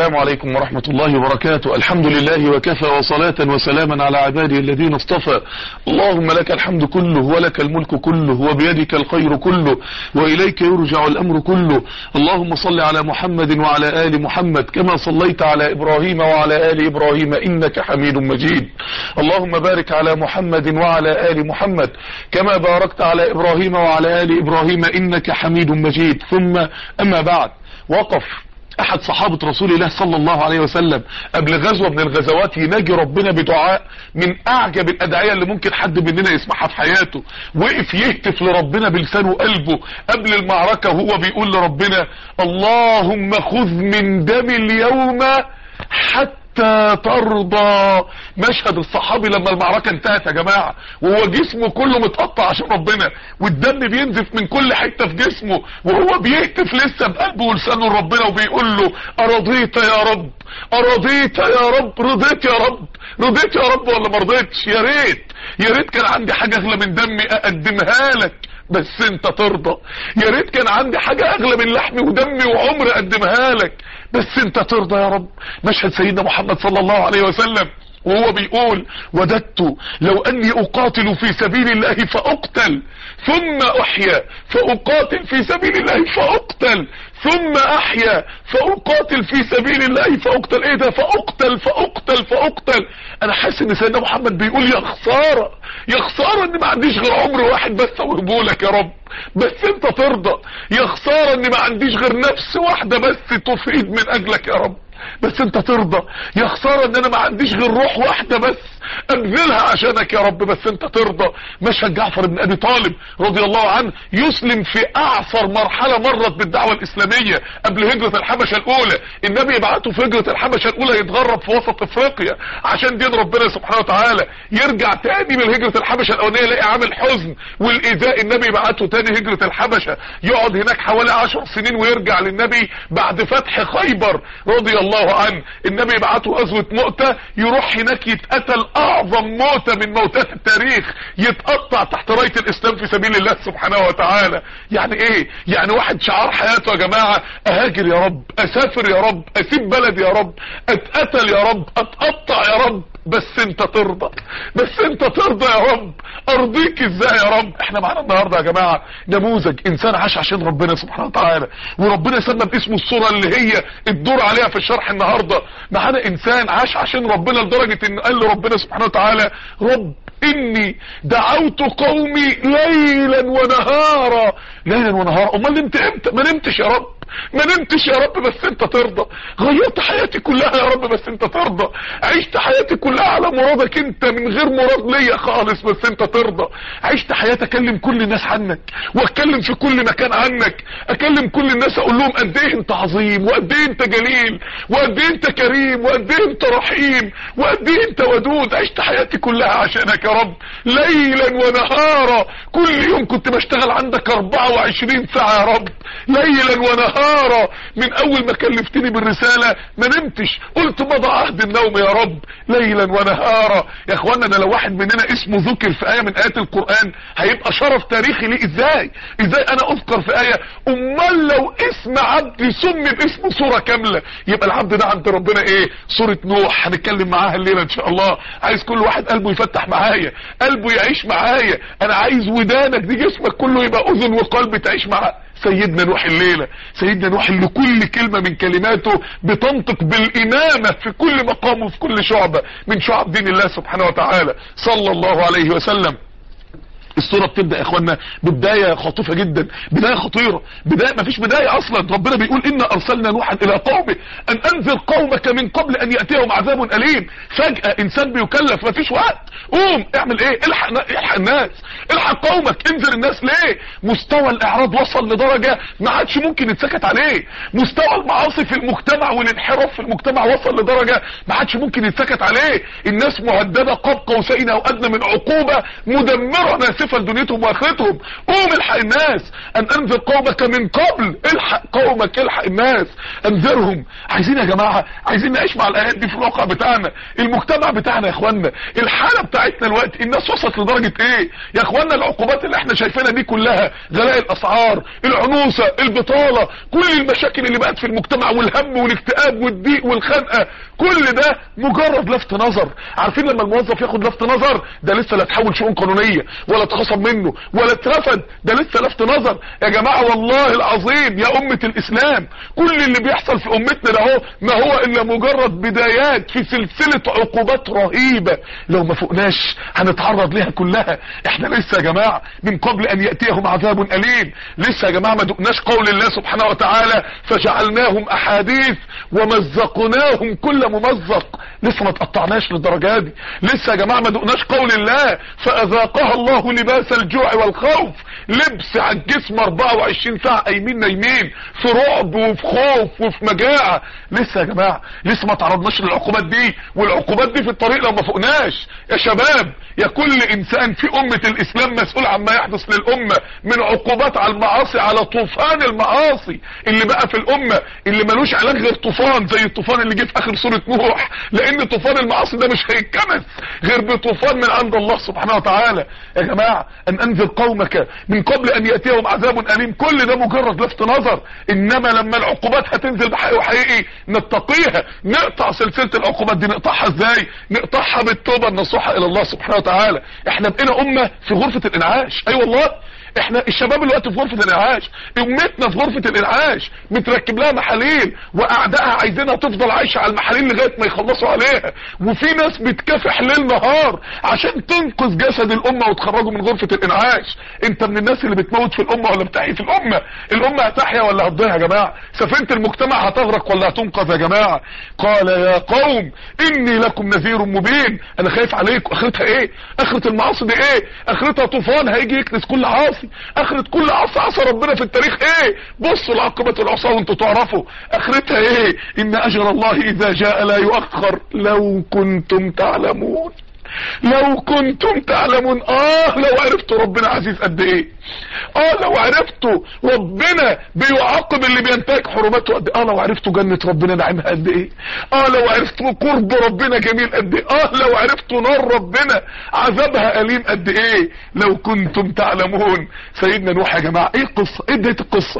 السلام عليكم ورحمة الله وبركاته الحمد لله وكفى وصلاة وسلاما على عباده الذين اصطفى اللهم لك الحمد كله ولك الملك كله وبيدك الخير كله وإليك يرجع الأمر كله اللهم صل على محمد وعلى آل محمد كما صليت على إبراهيم وعلى آل إبراهيم إنك حميد مجيد اللهم بارك على محمد وعلى آل محمد كما باركت على إبراهيم وعلى آل إبراهيم إنك حميد مجيد ثم أما بعد وقف احد صحابة رسول الله صلى الله عليه وسلم قبل غزوة من الغزوات يناجي ربنا بدعاء من اعجب الادعية اللي ممكن حد مننا يسمعها في حياته وقف يهتف لربنا بلسانه وقلبه قبل المعركة وهو بيقول لربنا اللهم خذ من دم اليوم حتى حتى ترضى مشهد الصحابي لما المعركة انتهت يا جماعة وهو جسمه كله متقطع عشان ربنا والدم بينزف من كل حتة في جسمه وهو بيهتف لسه بقلبه ولسانه لربنا وبيقول له ارضيت يا رب ارضيت يا رب رضيت يا رب رضيت يا رب ولا ما رضيتش يا ريت يا ريت كان عندي حاجة اغلى من دمي اقدمها لك بس انت ترضى يا ريت كان عندي حاجة اغلى من لحمي ودمي وعمري اقدمها لك بس انت ترضى يا رب مشهد سيدنا محمد صلى الله عليه وسلم وهو بيقول وددت لو اني اقاتل في سبيل الله فاقتل ثم احيا فاقاتل في سبيل الله فاقتل ثم احيا فاقاتل في سبيل الله فاقتل ايه ده فاقتل فاقتل فاقتل انا حاسس ان سيدنا محمد بيقول يا خساره يا خساره ان ما عنديش غير عمر واحد بس اوهبه لك يا رب بس انت ترضى يا خساره ان ما عنديش غير نفس واحده بس تفيد من اجلك يا رب بس انت ترضى يا خسارة ان انا ما عنديش غير روح واحدة بس ابذلها عشانك يا رب بس انت ترضى مشهد جعفر بن ابي طالب رضي الله عنه يسلم في اعصر مرحلة مرت بالدعوة الاسلامية قبل هجرة الحبشة الاولى النبي يبعته في هجرة الحبشة الاولى يتغرب في وسط افريقيا عشان دين ربنا سبحانه وتعالى يرجع تاني من هجرة الحبشة الاولانية يلاقي عامل حزن والايذاء النبي يبعته تاني هجرة الحبشة يقعد هناك حوالي عشر سنين ويرجع للنبي بعد فتح خيبر رضي الله عنه النبي يبعته غزوة مؤتة يروح هناك يتقتل اعظم موتة من موتات التاريخ يتقطع تحت راية الاسلام في سبيل الله سبحانه وتعالى يعني ايه يعني واحد شعار حياته يا جماعة اهاجر يا رب اسافر يا رب اسيب بلدي يا رب اتقتل يا رب اتقطع يا رب بس انت ترضى بس انت ترضى يا رب ارضيك ازاي يا رب احنا معانا النهارده يا جماعه نموذج انسان عاش عشان ربنا سبحانه وتعالى وربنا سمى باسمه الصوره اللي هي الدور عليها في الشرح النهارده معانا انسان عاش عشان ربنا لدرجه ان قال لربنا سبحانه وتعالى رب اني دعوت قومي ليلا ونهارا ليلا ونهارا امال نمت امتى ما نمتش يا رب ما نمتش يا رب بس انت ترضى غيرت حياتي كلها يا رب بس انت ترضى عشت حياتي كلها على مرادك انت من غير مراد ليا خالص بس انت ترضى عشت حياتي اكلم كل الناس عنك واتكلم في كل مكان عنك اكلم كل الناس اقول لهم قد ايه انت عظيم وقد ايه انت جليل وقد ايه انت كريم وقد ايه انت رحيم وقد ايه انت ودود عشت حياتي كلها عشانك يا رب ليلا ونهارا كل يوم كنت بشتغل عندك 24 ساعة يا رب ليلا ونهارا من اول ما كلفتني بالرسالة ما نمتش قلت مضى عهد النوم يا رب ليلا ونهارا يا اخوانا ده لو واحد مننا اسمه ذكر في آية من آيات القرآن هيبقى شرف تاريخي ليه ازاي ازاي انا اذكر في آية امال لو اسم عبدي سمي باسم سورة كاملة يبقى العبد ده عند ربنا ايه سورة نوح هنتكلم معاها الليلة ان شاء الله عايز كل واحد قلبه يفتح معايا قلبه يعيش معايا انا عايز ودانك دي جسمك كله يبقى اذن وقلب تعيش معاه سيدنا نوح الليلة سيدنا نوح اللي كل كلمة من كلماته بتنطق بالإمامة في كل مقام وفي كل شعبة من شعب دين الله سبحانه وتعالى صلى الله عليه وسلم الصورة بتبدأ يا اخوانا ببداية خاطفة جدا بداية خطيرة بداية مفيش بداية اصلا ربنا بيقول انا ارسلنا نوحا الى قومه ان انذر قومك من قبل ان يأتيهم عذاب اليم فجأة انسان بيكلف مفيش وقت قوم اعمل ايه الحق, الحق الناس الحق قومك انذر الناس ليه مستوى الاعراض وصل لدرجة ما عادش ممكن يتسكت عليه مستوى المعاصي في المجتمع والانحراف في المجتمع وصل لدرجة ما عادش ممكن يتسكت عليه الناس مهددة قاب قوسين او ادنى من عقوبة مدمرة ناس مكلفه لدنيتهم واخرتهم قوم الحق الناس ان انذر قومك من قبل الحق قومك الحق الناس انذرهم عايزين يا جماعه عايزين نعيش مع الايات دي في الواقع بتاعنا المجتمع بتاعنا يا اخوانا الحاله بتاعتنا الوقت الناس وصلت لدرجه ايه يا اخوانا العقوبات اللي احنا شايفينها دي كلها غلاء الاسعار العنوسه البطاله كل المشاكل اللي بقت في المجتمع والهم والاكتئاب والضيق والخنقه كل ده مجرد لفت نظر عارفين لما الموظف ياخد لفت نظر ده لسه لا تحول شؤون قانونيه ولا اتخصم منه ولا اترفد ده لسه لفت نظر يا جماعه والله العظيم يا امه الاسلام كل اللي بيحصل في امتنا ده اهو ما هو الا مجرد بدايات في سلسله عقوبات رهيبه لو ما فوقناش هنتعرض ليها كلها احنا لسه يا جماعه من قبل ان ياتيهم عذاب اليم لسه يا جماعه ما دقناش قول الله سبحانه وتعالى فجعلناهم احاديث ومزقناهم كل ممزق لسه ما تقطعناش للدرجه دي لسه يا جماعه ما دقناش قول الله فاذاقها الله لباس الجوع والخوف لبس على الجسم 24 ساعه قايمين نايمين في رعب وفي خوف وفي مجاعه لسه يا جماعه لسه ما تعرضناش للعقوبات دي والعقوبات دي في الطريق لو ما فوقناش يا شباب يا كل انسان في امه الاسلام مسؤول عما يحدث للامه من عقوبات على المعاصي على طوفان المعاصي اللي بقى في الامه اللي ملوش علاج غير طوفان زي الطوفان اللي جه في اخر سوره نوح لان طوفان المعاصي ده مش هيتكمس غير بطوفان من عند الله سبحانه وتعالى يا جماعه ان انذر قومك من قبل ان ياتيهم عذاب اليم كل ده مجرد لفت نظر انما لما العقوبات هتنزل بحقيقي وحقيقي نتقيها نقطع سلسله العقوبات دي نقطعها ازاي نقطعها بالتوبه النصوحه الى الله سبحانه وتعالى احنا بقينا امه في غرفه الانعاش اي أيوة والله احنا الشباب الوقت في غرفة الانعاش امتنا في غرفة الانعاش متركب لها محاليل واعدائها عايزينها تفضل عايشة على المحاليل لغاية ما يخلصوا عليها وفي ناس بتكافح ليل نهار عشان تنقذ جسد الامة وتخرجوا من غرفة الانعاش انت من الناس اللي بتموت في الامة ولا بتحيي في الامة الامة هتحيا ولا هتضيع يا جماعة سفينة المجتمع هتغرق ولا هتنقذ يا جماعة قال يا قوم اني لكم نذير مبين انا خايف عليكم اخرتها ايه اخرة المعاصي دي ايه اخرتها طوفان هيجي يكنس كل عاصي اخرة كل عصا عصى ربنا في التاريخ ايه بصوا لعقبة العصا وانتوا تعرفوا اخرتها ايه ان اجر الله اذا جاء لا يؤخر لو كنتم تعلمون لو كنتم تعلمون اه لو عرفتوا ربنا عزيز قد ايه اه لو عرفتوا ربنا بيعاقب اللي بينتهك حرماته قد اه لو عرفتوا جنة ربنا نعيمها قد ايه اه لو عرفتوا قرب ربنا جميل قد ايه اه لو عرفتوا نار ربنا عذابها اليم قد ايه لو كنتم تعلمون سيدنا نوح يا جماعة ايه القصة ايه بداية القصة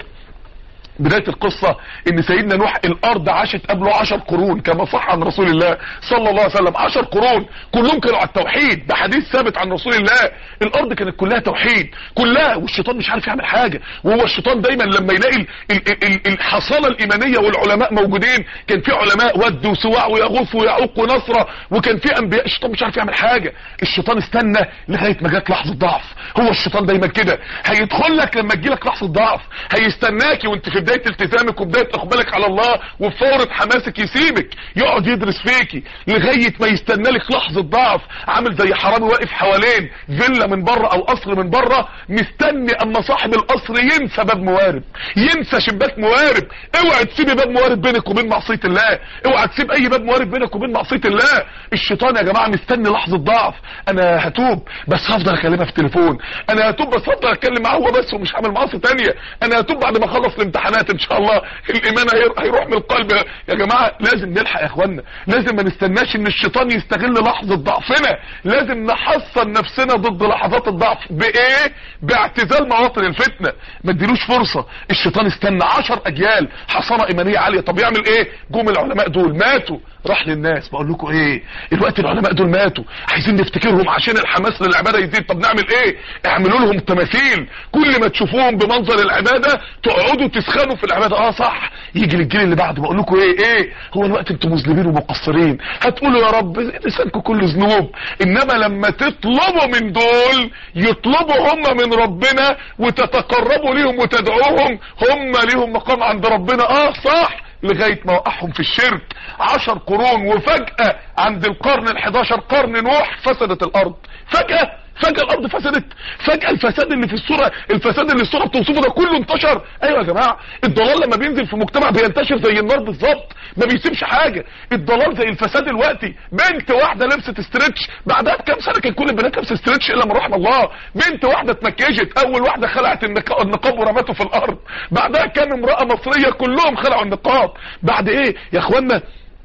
بداية القصة ان سيدنا نوح الارض عاشت قبله عشر قرون كما صح عن رسول الله صلى الله عليه وسلم عشر قرون كلهم كانوا على التوحيد ده حديث ثابت عن رسول الله الارض كانت كلها توحيد كلها والشيطان مش عارف يعمل حاجة وهو الشيطان دايما لما يلاقي ال ال ال الحصانة الايمانية والعلماء موجودين كان في علماء ود وسواع ويغوث ويعوق ونصرة وكان في انبياء الشيطان مش عارف يعمل حاجة الشيطان استنى لغاية ما جات لحظة ضعف هو الشيطان دايما كده هيدخل لك لما تجيلك لحظة ضعف هيستناكي وانت في بداية التزامك وبداية اقبالك على الله وفي فورة حماسك يسيبك يقعد يدرس فيكي لغاية ما يستنى لك لحظة ضعف عامل زي حرامي واقف حوالين فيلا من بره او قصر من بره مستني اما صاحب القصر ينسى باب موارب ينسى شباك موارب اوعى تسيبي باب موارب بينك وبين معصية الله اوعى تسيب اي باب موارب بينك وبين معصية الله الشيطان يا جماعة مستني لحظة ضعف انا هتوب بس هفضل اكلمها في التليفون انا هتوب بس هفضل اتكلم معاه هو بس ومش هعمل معاصي تانية انا هتوب بعد ما اخلص الامتحانات ان شاء الله الايمان هيروح من القلب يا جماعة لازم نلحق يا اخوانا لازم ما نستناش ان الشيطان يستغل لحظة ضعفنا لازم نحصن نفسنا ضد لحظات الضعف بايه باعتزال مواطن الفتنة ما اديلوش فرصة الشيطان استنى عشر اجيال حصانة ايمانية عالية طب يعمل ايه جم العلماء دول ماتوا راح للناس بقول لكم ايه الوقت العلماء دول ماتوا عايزين نفتكرهم عشان الحماس للعباده يزيد طب نعمل ايه اعملوا لهم تماثيل كل ما تشوفوهم بمنظر العباده تقعدوا تسخنوا في العباده اه صح يجي للجيل اللي بعده بقول لكم ايه ايه هو الوقت انتم مذنبين ومقصرين هتقولوا يا رب لسانكم كله ذنوب انما لما تطلبوا من دول يطلبوا هم من ربنا وتتقربوا ليهم وتدعوهم هم ليهم مقام عند ربنا اه صح لغاية ما وقعهم في الشرك عشر قرون وفجأة عند القرن الحداشر قرن نوح فسدت الارض فجأة فجاه الارض فسدت فجاه الفساد اللي في الصوره الفساد اللي الصوره بتوصفه ده كله انتشر ايوه يا جماعه الضلال لما بينزل في مجتمع بينتشر زي النار بالظبط ما بيسيبش حاجه الضلال زي الفساد دلوقتي بنت واحده لبست ستريتش بعدها بكام سنه كان كل البنات لابسه ستريتش الا من رحم الله بنت واحده اتمكيجت اول واحده خلعت النقا- النقاب ورمته في الارض بعدها كام امراه مصريه كلهم خلعوا النقاب بعد ايه يا اخوانا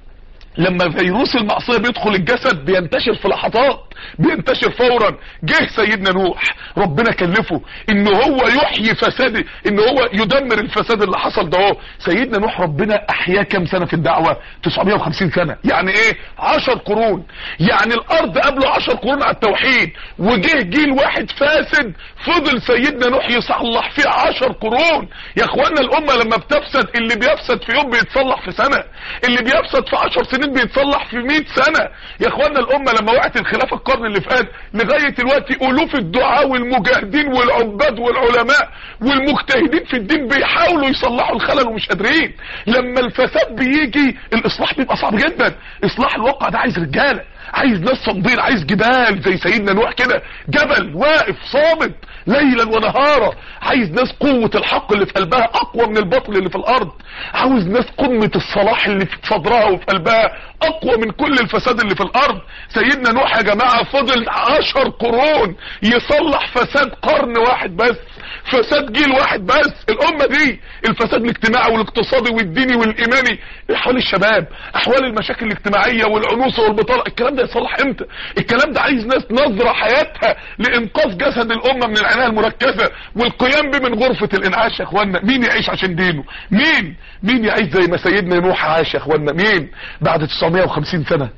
لما فيروس المعصية بيدخل الجسد بينتشر في لحظات بينتشر فورا جه سيدنا نوح ربنا كلفه ان هو يحيي فساد ان هو يدمر الفساد اللي حصل ده اهو سيدنا نوح ربنا احياه كام سنة في الدعوة 950 سنة يعني ايه 10 قرون يعني الارض قبله 10 قرون على التوحيد وجه جيل واحد فاسد فضل سيدنا نوح يصلح فيه 10 قرون يا اخوانا الامة لما بتفسد اللي بيفسد في يوم بيتصلح في سنة اللي بيفسد في 10 سنين بيتصلح في 100 سنة يا اخوانا الامة لما وقعت الخلافة القرن اللي فات لغاية دلوقتي الوف الدعاء والمجاهدين والعباد والعلماء والمجتهدين في الدين بيحاولوا يصلحوا الخلل ومش قادرين لما الفساد بيجي الاصلاح بيبقى صعب جدا اصلاح الواقع ده عايز رجاله عايز ناس صامدين عايز جبال زي سيدنا نوح كده جبل واقف صامت ليلا ونهارا عايز ناس قوة الحق اللي في قلبها اقوى من الباطل اللي في الارض عاوز ناس قمة الصلاح اللي في صدرها وفي قلبها اقوى من كل الفساد اللي في الارض سيدنا نوح يا جماعة فضل عشر قرون يصلح فساد قرن واحد بس فساد جيل واحد بس الامة دي الفساد الاجتماعي والاقتصادي والديني والايماني احوال الشباب احوال المشاكل الاجتماعية والعنوسة والبطالة الكلام ده يصلح امتى الكلام ده عايز ناس نظرة حياتها لانقاذ جسد الامة من العناية المركزة والقيام به من غرفة الانعاش يا اخوانا مين يعيش عشان دينه مين مين يعيش زي ما سيدنا نوح عاش يا اخوانا مين بعد 950 سنة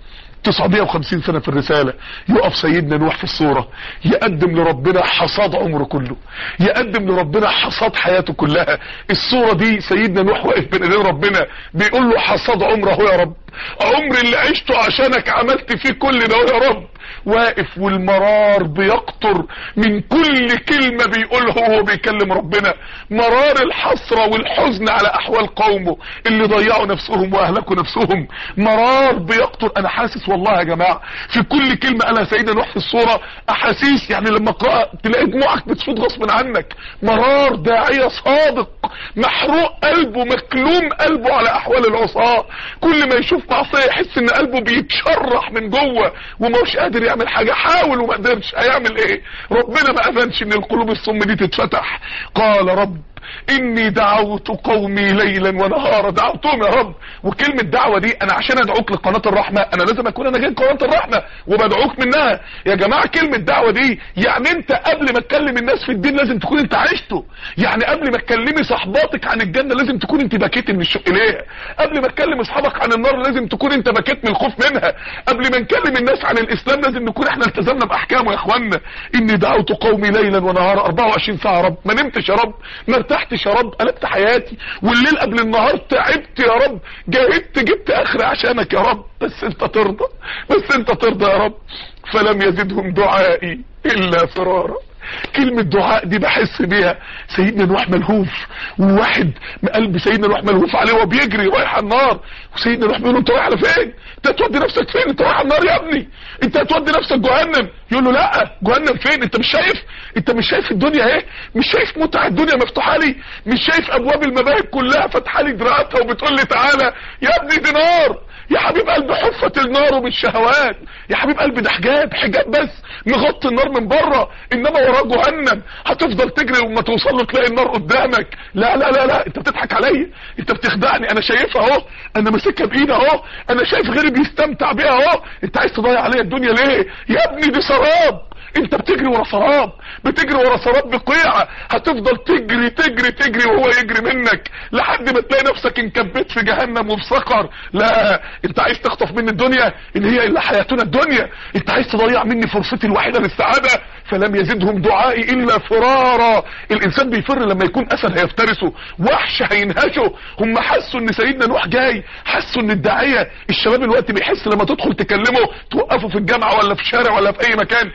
950 سنة في الرسالة يقف سيدنا نوح في الصورة يقدم لربنا حصاد عمره كله يقدم لربنا حصاد حياته كلها الصورة دي سيدنا نوح واقف بين ايدين ربنا بيقول له حصاد عمره يا رب عمر اللي عشته عشانك عملت فيه كل ده يا رب واقف والمرار بيقطر من كل كلمة بيقولها وهو بيكلم ربنا مرار الحسرة والحزن على احوال قومه اللي ضيعوا نفسهم واهلكوا نفسهم مرار بيقطر انا حاسس والله يا جماعة في كل كلمة قالها سيدنا نوح في الصورة احاسيس يعني لما اقرأ تلاقي دموعك بتفوت غصب عنك مرار داعية صادق محروق قلبه مكلوم قلبه على احوال العصاة كل ما يشوف معصية يحس ان قلبه بيتشرح من جوه ومش قادر يعمل حاجة حاول وما قدرش هيعمل ايه ربنا ما اذنش ان القلوب الصم دي تتفتح قال رب اني دعوت قومي ليلا ونهارا دعوتهم يا رب وكلمة دعوة دي انا عشان ادعوك لقناة الرحمة انا لازم اكون انا جاي قناة الرحمة وبدعوك منها يا جماعة كلمة دعوة دي يعني انت قبل ما تكلم الناس في الدين لازم تكون انت عشته يعني قبل ما تكلمي صحباتك عن الجنة لازم تكون انت بكيت من الشوق اليها قبل ما تكلم اصحابك عن النار لازم تكون انت بكيت من الخوف منها قبل ما نكلم الناس عن الاسلام لازم نكون احنا التزمنا باحكامه يا اخوانا اني دعوت قومي ليلا ونهارا 24 ساعة يا رب ما نمتش يا رب ما ارتحتش يا رب قلبت حياتي والليل قبل النهار تعبت يا رب جاهدت جبت اخر عشانك يا رب بس انت ترضى بس انت ترضى يا رب فلم يزدهم دعائي الا فرارا كلمة دعاء دي بحس بيها سيدنا نوح ملهوف وواحد قلب سيدنا نوح ملهوف عليه وهو بيجري رايح على النار وسيدنا نوح بيقول له انت رايح على فين انت هتودي نفسك فين انت رايح على النار يا ابني انت هتودي نفسك جهنم يقول له لا جهنم فين انت مش شايف انت مش شايف الدنيا اهي مش شايف متع الدنيا مفتوحه لي مش شايف ابواب المباهج كلها فاتحه لي دراعاتها وبتقول لي تعالى يا ابني دي نار يا حبيب قلبي حفت النار بالشهوات يا حبيب قلبي ده حجاب حجاب بس مغطي النار من بره انما وراه جهنم هتفضل تجري وما توصل له تلاقي النار قدامك لا لا لا لا انت بتضحك عليا انت بتخدعني انا شايفها اهو انا ماسكها بايدي اهو انا شايف غيري بيستمتع بيها اهو انت عايز تضيع عليا الدنيا ليه يا ابني دي سراب انت بتجري ورا سراب بتجري ورا سراب بقيعة هتفضل تجري تجري تجري وهو يجري منك لحد ما تلاقي نفسك انكبت في جهنم وفي سقر لا انت عايز تخطف مني الدنيا ان هي الا حياتنا الدنيا انت عايز تضيع مني فرصتي الوحيدة للسعادة فلم يزدهم دعائي الا فرارا الانسان بيفر لما يكون اسد هيفترسه وحش هينهشه هم حسوا ان سيدنا نوح جاي حسوا ان الداعية الشباب الوقت بيحس لما تدخل تكلمه توقفه في الجامعة ولا في شارع ولا في اي مكان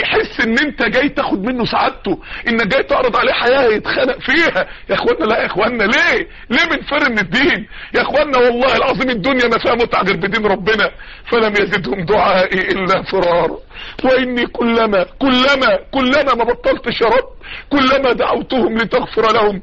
يحس ان انت جاي تاخد منه سعادته انك جاي تعرض عليه حياه يتخانق فيها يا اخوانا لا يا اخوانا ليه ليه بنفر من الدين يا اخوانا والله العظيم الدنيا ما فيها متعه غير بدين ربنا فلم يزدهم دعائي الا فرارا واني كلما كلما كلما ما بطلتش يا رب كلما دعوتهم لتغفر لهم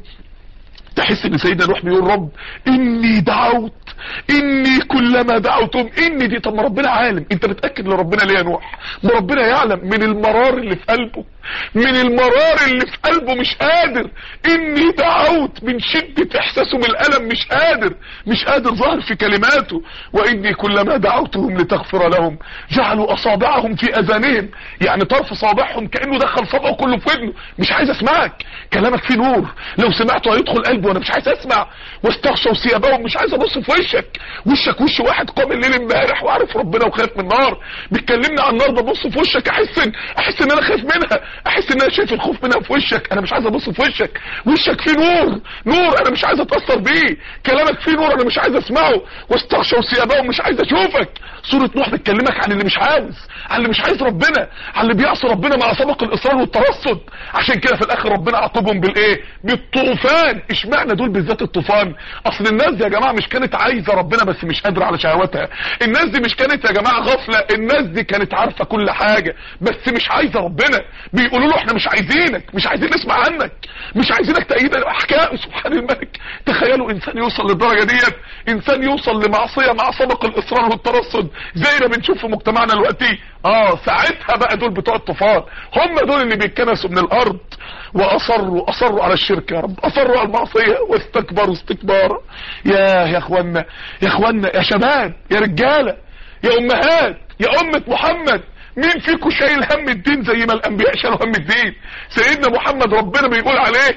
تحس ان سيدنا نوح بيقول رب اني دعوت اني كلما دعوتهم اني دي طب ما ربنا عالم انت بتاكد لربنا ليه يا نوح ما ربنا يعلم من المرار اللي في قلبه من المرار اللي في قلبه مش قادر اني دعوت من شدة احساسه بالالم مش قادر مش قادر ظاهر في كلماته واني كلما دعوتهم لتغفر لهم جعلوا اصابعهم في اذانهم يعني طرف صابعهم كانه دخل صبعه كله في ودنه مش عايز اسمعك كلامك فيه نور لو سمعته هيدخل قلبي وانا مش عايز اسمع واستغشوا ثيابهم مش عايز ابص في وشك وشك وش واحد قام الليل امبارح وعارف ربنا وخايف من النار بتكلمني عن النار ببص في وشك احس ان احس ان انا خايف منها احس ان انا شايف الخوف منها في وشك انا مش عايز ابص في وشك وشك فيه نور نور انا مش عايز اتاثر بيه كلامك فيه نور انا مش عايز اسمعه واستغشوا ثيابهم مش عايز اشوفك سوره نوح بتكلمك عن اللي مش عاوز عن اللي مش عايز ربنا عن اللي بيعصي ربنا مع سبق الاصرار والترصد عشان كده في الاخر ربنا عاقبهم بالايه بالطوفان اشمعنى دول بالذات الطوفان اصل الناس دي يا جماعه مش كانت عايزه ربنا بس مش قادره على شهواتها الناس دي مش كانت يا جماعه غفله الناس دي كانت عارفه كل حاجه بس مش عايزه ربنا بيقولوا له احنا مش عايزينك مش عايزين نسمع عنك مش عايزينك تأيد احكام سبحان الملك تخيلوا انسان يوصل للدرجه ديت انسان يوصل لمعصيه مع سبق الاصرار والترصد زي ما بنشوف في مجتمعنا دلوقتي اه ساعتها بقى دول بتوع الطوفان هم دول اللي بيتكنسوا من الارض واصروا اصروا على الشرك يا رب اصروا على المعصيه واستكبروا استكبارا يا يا اخوانا يا اخوانا يا شباب يا رجاله يا امهات يا امه محمد مين فيكم شايل هم الدين زي ما الانبياء شالوا هم الدين سيدنا محمد ربنا بيقول عليه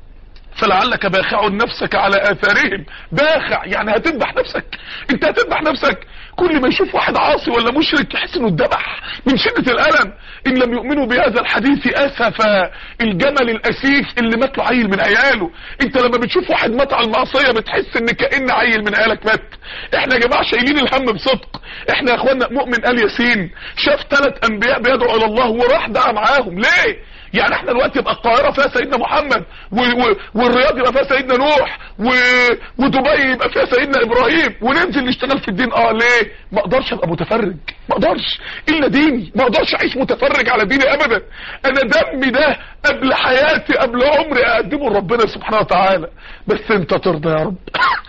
فلعلك باخع نفسك على اثارهم باخع يعني هتذبح نفسك انت هتذبح نفسك كل ما يشوف واحد عاصي ولا مشرك يحس انه اتذبح من شدة الالم ان لم يؤمنوا بهذا الحديث اسفا الجمل الاسيف اللي مات له عيل من عياله انت لما بتشوف واحد مات على المعصيه بتحس ان كان عيل من عيالك مات احنا يا جماعه شايلين الهم بصدق احنا يا اخوانا مؤمن ال ياسين شاف ثلاث انبياء بيدعوا الى الله وراح دعا معاهم ليه يعني احنا دلوقتي يبقى القاهره فيها سيدنا محمد و و والرياض يبقى فيها سيدنا نوح و ودبي يبقى فيها سيدنا ابراهيم وننزل نشتغل في الدين اه ليه ما اقدرش ابقى متفرج ما اقدرش الا ديني ما اقدرش اعيش متفرج على ديني ابدا انا دمي ده قبل حياتي قبل عمري اقدمه لربنا سبحانه وتعالى بس انت ترضى يا رب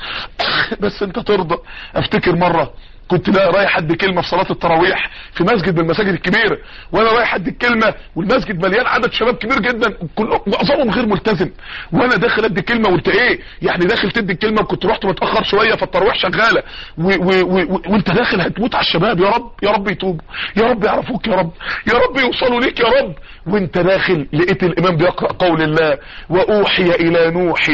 بس انت ترضى افتكر مره كنت لا رايح ادي كلمه في صلاه التراويح في مسجد من المساجد الكبيره وانا رايح ادي الكلمه والمسجد مليان عدد شباب كبير جدا كلهم معظمهم غير ملتزم وانا داخل ادي كلمه وانت ايه يعني داخل تدي الكلمه وكنت رحت متاخر شويه فالتراويح شغاله و و و وانت داخل هتموت على الشباب يا رب يا رب يتوبوا يا رب يعرفوك يا رب يا رب يوصلوا ليك يا رب وانت داخل لقيت الامام بيقرا قول الله واوحي الى نوح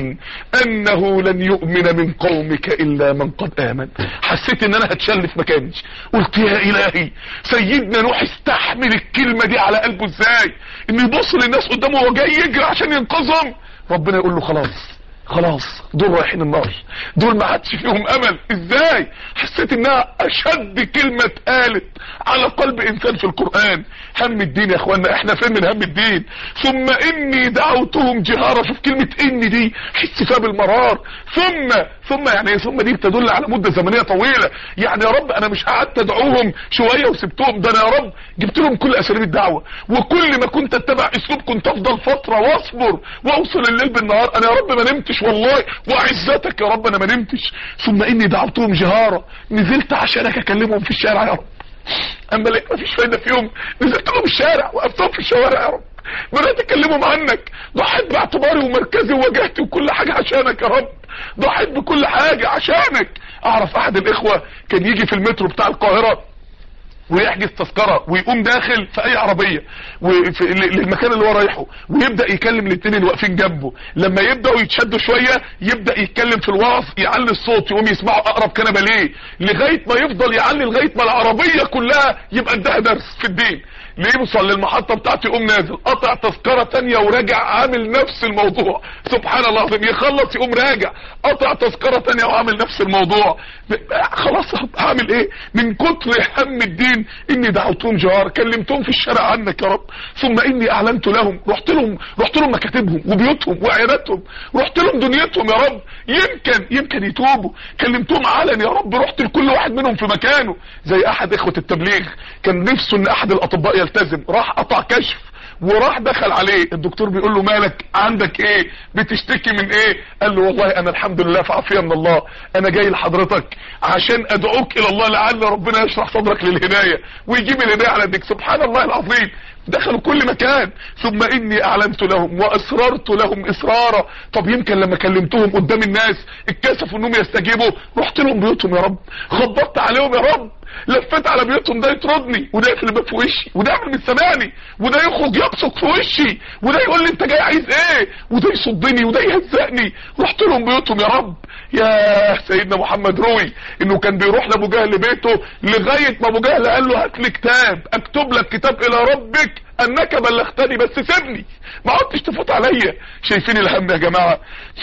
انه لن يؤمن من قومك الا من قد امن حسيت ان انا هتشل في مكاني قلت يا الهي سيدنا نوح استحمل الكلمه دي على قلبه ازاي ان يبص للناس قدامه وهو جاي يجري عشان ينقذهم ربنا يقول له خلاص خلاص دول رايحين النار دول ما عادش فيهم امل ازاي حسيت انها اشد كلمة اتقالت على قلب انسان في القرآن هم الدين يا اخوانا احنا فين من هم الدين ثم اني دعوتهم جهارا شوف كلمة اني دي حس فيها بالمرار ثم ثم يعني ثم دي بتدل على مدة زمنية طويلة يعني يا رب انا مش قعدت ادعوهم شوية وسبتهم ده انا يا رب جبت لهم كل اساليب الدعوة وكل ما كنت اتبع اسلوب كنت افضل فترة واصبر واوصل الليل بالنهار انا يا رب ما نمتش والله وعزتك يا رب انا ما نمتش ثم اني دعوتهم جهارا نزلت عشانك اكلمهم في الشارع يا رب اما لقيت مفيش فايده فيهم نزلت لهم الشارع وقفتهم في الشوارع يا رب بدات اكلمهم عنك ضحيت باعتباري ومركزي ووجهتي وكل حاجه عشانك يا رب ضحيت بكل حاجه عشانك اعرف احد الاخوه كان يجي في المترو بتاع القاهره ويحجز تذكره ويقوم داخل في اي عربيه وفي للمكان اللي هو رايحه ويبدا يكلم الاثنين اللي واقفين جنبه لما يبداوا يتشدوا شويه يبدا يتكلم في الوعظ يعلي الصوت يقوم يسمعوا اقرب كنبه ليه لغايه ما يفضل يعلي لغايه ما العربيه كلها يبقى اداها درس في الدين ليه يوصل للمحطة بتاعتي يقوم نازل قطع تذكرة تانية وراجع عامل نفس الموضوع سبحان الله العظيم يخلص يقوم راجع قطع تذكرة تانية وعامل نفس الموضوع خلاص هعمل ايه من كتر هم الدين فين اني دعوتهم جهار كلمتهم في الشارع عنك يا رب ثم اني اعلنت لهم رحت لهم رحت لهم مكاتبهم وبيوتهم وعياداتهم رحت لهم دنيتهم يا رب يمكن يمكن يتوبوا كلمتهم علن يا رب رحت لكل واحد منهم في مكانه زي احد اخوة التبليغ كان نفسه ان احد الاطباء يلتزم راح قطع كشف وراح دخل عليه الدكتور بيقول له مالك عندك ايه بتشتكي من ايه قال له والله انا الحمد لله في عافيه من الله انا جاي لحضرتك عشان ادعوك الى الله لعل ربنا يشرح صدرك للهدايه ويجيب الهدايه على يدك سبحان الله العظيم دخلوا كل مكان ثم اني اعلنت لهم واسررت لهم اسرارا طب يمكن لما كلمتهم قدام الناس اتكسفوا انهم يستجيبوا رحت لهم بيوتهم يا رب خبطت عليهم يا رب لفيت على بيوتهم ده يطردني وده يقفل الباب في وشي وده يعمل مش سامعني وده يخرج يبصق في وشي وده يقول لي انت جاي عايز ايه وده يصدني وده يهزقني رحت لهم بيوتهم يا رب يا سيدنا محمد روي انه كان بيروح لابو جهل بيته لغايه ما ابو جهل قال له هات لي كتاب اكتب لك كتاب الى ربك انك بلغتني بس سيبني ما عدتش تفوت عليا شايفين الهم يا جماعه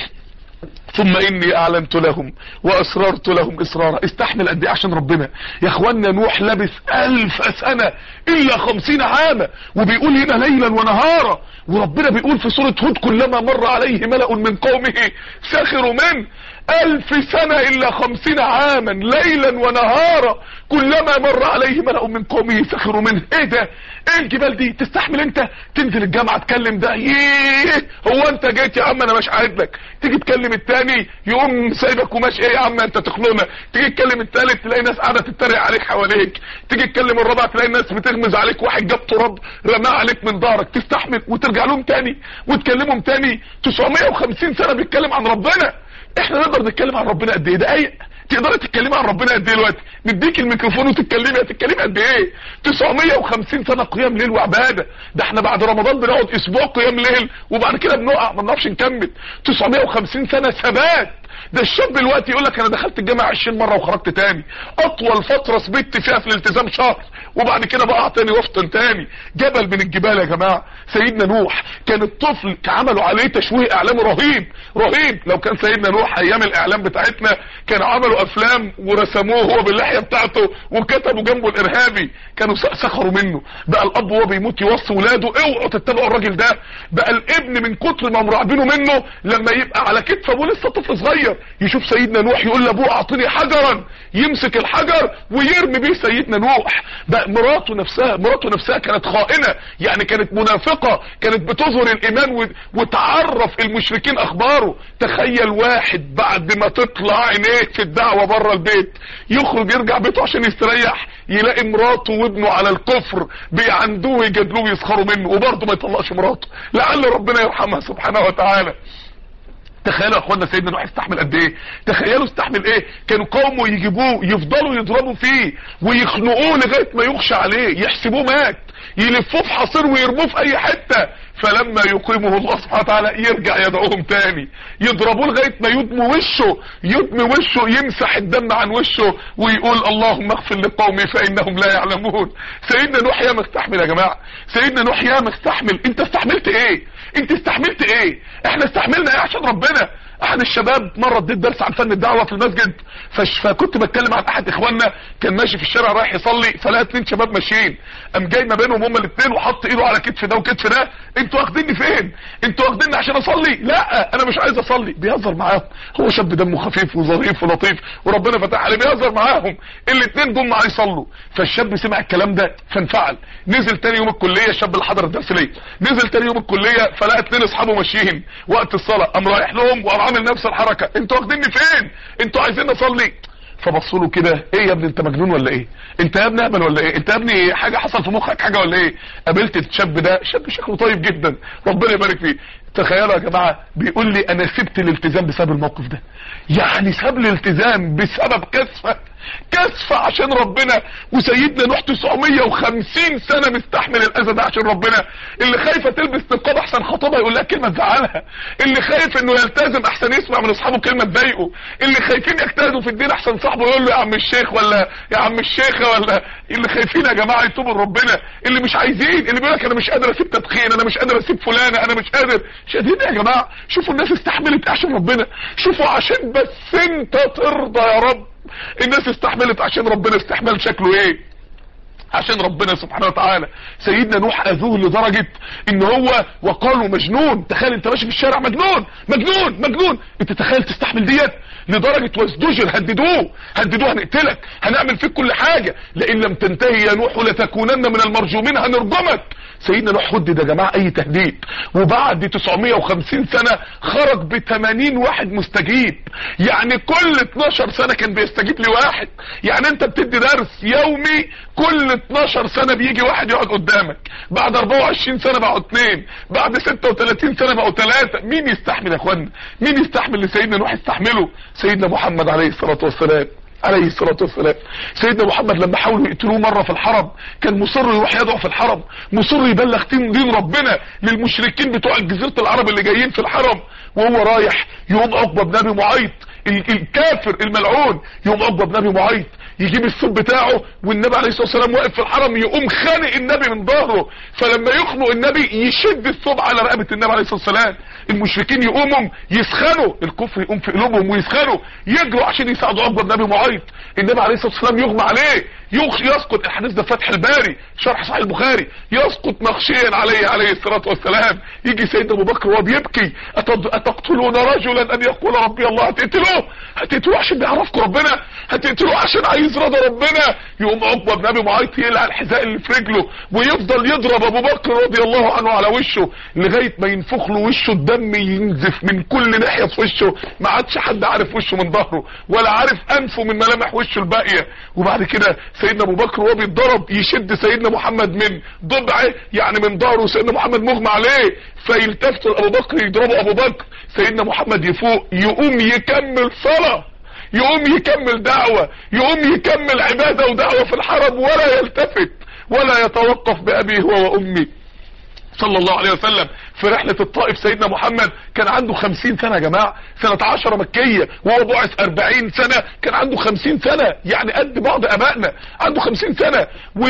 ثم اني اعلنت لهم واسررت لهم اسرارا استحمل قد ايه عشان ربنا يا اخوانا نوح لبث الف سنة الا خمسين عاما وبيقول هنا ليلا ونهارا وربنا بيقول في سورة هود كلما مر عليه ملأ من قومه سخروا منه الف سنة الا خمسين عاما ليلا ونهارا كلما مر عليه ملأ من قومه سخروا منه ايه ده ايه الجبال دي تستحمل انت تنزل الجامعة تكلم ده ييه هو انت جيت يا عم انا مش قاعد لك تيجي تكلم التاني يقوم سايبك وماشي ايه يا عم انت تخنقنا تيجي تكلم التالت تلاقي ناس قاعده تتريق عليك حواليك تيجي تكلم الرابع تلاقي الناس بتغمز عليك واحد جاب تراب رماه عليك من ظهرك تستحمل وترجع لهم تاني وتكلمهم تاني 950 سنه بيتكلم عن ربنا احنا نقدر نتكلم عن ربنا قد ايه دقايق تقدري تتكلمي عن ربنا قد ايه دلوقتي نديك الميكروفون وتتكلمي هتتكلمي قد ايه 950 سنه قيام ليل وعباده ده احنا بعد رمضان بنقعد اسبوع قيام ليل وبعد كده بنقع ما بنعرفش نكمل 950 سنه ثبات ده الشاب دلوقتي يقول لك انا دخلت الجامعه 20 مره وخرجت تاني اطول فتره ثبت فيها في الالتزام شهر وبعد كده بقع تاني وافطن تاني جبل من الجبال يا جماعه سيدنا نوح كان الطفل عملوا عليه تشويه اعلامي رهيب رهيب لو كان سيدنا نوح ايام الاعلام بتاعتنا كان عملوا افلام ورسموه هو باللحيه بتاعته وكتبوا جنبه الارهابي كانوا سخروا منه بقى الاب وهو بيموت يوصي ولاده اوعوا تتبعوا الراجل ده بقى الابن من كتر ما مرعبينه منه لما يبقى على كتف ابوه لسه طفل صغير يشوف سيدنا نوح يقول لابوه اعطني حجرا يمسك الحجر ويرمي بيه سيدنا نوح بقى مراته نفسها مراته نفسها كانت خائنة يعني كانت منافقة كانت بتظهر الايمان وتعرف المشركين اخباره تخيل واحد بعد ما تطلع عينيه في الدعوة بره البيت يخرج يرجع بيته عشان يستريح يلاقي مراته وابنه على الكفر بيعندوه ويجادلوه ويسخروا منه وبرضه ما يطلقش مراته لعل ربنا يرحمها سبحانه وتعالى تخيلوا يا اخوانا سيدنا نوح استحمل قد ايه تخيلوا استحمل ايه كانوا قومه يجيبوه يفضلوا يضربوا فيه ويخنقوه لغايه ما يخشى عليه يحسبوه مات يلفوه في حصير ويرموه في اي حته فلما يقيمه الله سبحانه وتعالى يرجع يدعوهم تاني يضربوه لغايه ما يدمي وشه يدمي وشه يمسح الدم عن وشه ويقول اللهم اغفر لقومي فانهم لا يعلمون سيدنا نوح يا مستحمل يا جماعه سيدنا نوح يا مستحمل انت استحملت ايه انت استحملت ايه احنا استحملنا ايه عشان ربنا احد الشباب مرة اديت درس عن فن الدعوة في المسجد فش فكنت بتكلم عن احد اخواننا كان ماشي في الشارع رايح يصلي فلقى اتنين شباب ماشيين قام جاي ما بينهم هما الاثنين وحط ايده على كتف ده وكتف ده انتوا واخديني فين انتوا واخديني عشان اصلي لا انا مش عايز اصلي بيهزر معاهم هو شاب دمه خفيف وظريف ولطيف وربنا فتح عليه بيهزر معاهم الاثنين جم معاه يصلوا فالشاب سمع الكلام ده فانفعل نزل تاني يوم الكليه الشاب اللي حضر الدرس ليه نزل تاني يوم الكليه فلقى اتنين اصحابه ماشيين وقت الصلاه قام رايح لهم وقام عامل نفس الحركه انتوا واخديني فين انتوا عايزين اصلي فبصوا له كده ايه يا ابني انت مجنون ولا ايه انت يا ابني اهبل ولا ايه انت يا ابني حاجه حصل في مخك حاجه ولا ايه قابلت الشاب ده شاب شكله طيب جدا ربنا يبارك فيه تخيلوا يا جماعه بيقول لي انا سبت الالتزام بسبب الموقف ده يعني ساب الالتزام بسبب كسفه كسفه عشان ربنا وسيدنا نوح 950 سنه مستحمل الاذى ده عشان ربنا اللي خايفه تلبس نقاب احسن خطيبها يقول لها كلمه تزعلها اللي خايف انه يلتزم احسن يسمع من اصحابه كلمه تضايقه اللي خايفين يجتهدوا في الدين احسن صاحبه يقول له يا عم الشيخ ولا يا عم الشيخه ولا اللي خايفين يا جماعه يتوبوا لربنا اللي مش عايزين اللي بيقول لك انا مش قادر اسيب تدخين انا مش قادر اسيب فلانه انا مش قادر شاهدين يا جماعه شوفوا الناس استحملت عشان ربنا شوفوا عشان بس انت ترضى يا رب الناس استحملت عشان ربنا استحمال شكله ايه عشان ربنا سبحانه وتعالى سيدنا نوح اذوه لدرجة ان هو وقالوا مجنون تخيل انت ماشي في الشارع مجنون مجنون مجنون انت تخيل تستحمل ديت لدرجة وازدجر هددوه هددوه هنقتلك هنعمل فيك كل حاجة لان لم تنتهي يا نوح لتكونن من المرجومين هنرجمك سيدنا نوح هدد يا جماعة اي تهديد وبعد 950 سنة خرج ب 80 واحد مستجيب يعني كل 12 سنة كان بيستجيب لواحد يعني انت بتدي درس يومي كل 12 سنة بيجي واحد يقعد قدامك بعد 24 سنة بقوا اتنين بعد 36 سنة بقوا ثلاثة مين يستحمل يا اخوانا مين يستحمل اللي سيدنا نوح يستحمله سيدنا محمد عليه الصلاة والسلام عليه الصلاة والسلام سيدنا محمد لما حاولوا يقتلوه مرة في الحرم كان مصر يروح يدعو في الحرم مصر يبلغ دين ربنا للمشركين بتوع جزيرة العرب اللي جايين في الحرم وهو رايح يقوم عقبة بن ابي معيط الكافر الملعون يقوم عقبة بن ابي معيط يجيب السب بتاعه والنبي عليه الصلاه والسلام واقف في الحرم يقوم خانق النبي من ظهره فلما يخنق النبي يشد الثوب على رقبه النبي عليه الصلاه والسلام المشركين يقوموا يسخنوا الكفر يقوم في قلوبهم ويسخنوا يجروا عشان يساعدوا عقبه بن ابي معيط النبي عليه الصلاه والسلام يغمى عليه يسقط الحديث ده فتح الباري شرح صحيح البخاري يسقط مغشيا عليه عليه الصلاه والسلام يجي سيدنا ابو بكر وهو بيبكي اتقتلون رجلا ان يقول ربي الله هتقتلوه هتقتلوه عشان بيعرفكم ربنا هتقتلوه عشان عايز رضا ربنا يقوم عقبه بن ابي معيط يقلع الحذاء اللي في رجله ويفضل يضرب ابو بكر رضي الله عنه على وشه لغايه ما ينفخ له وشه الدم ينزف من كل ناحيه في وشه ما عادش حد عارف وشه من ظهره ولا عارف انفه من ملامح وشه الباقيه وبعد كده سيدنا ابو بكر وهو بيتضرب يشد سيدنا محمد من ضبعه يعني من ظهره سيدنا محمد مغمى عليه فيلتفت ابو بكر يضربه ابو بكر سيدنا محمد يفوق يقوم يكمل صلاه يقوم يكمل دعوة يقوم يكمل عبادة ودعوة في الحرم ولا يلتفت ولا يتوقف بأبي هو وأمي صلى الله عليه وسلم في رحلة الطائف سيدنا محمد كان عنده خمسين سنة يا جماعة سنة عشرة مكية وهو بعث اربعين سنة كان عنده خمسين سنة يعني قد بعض ابائنا عنده خمسين سنة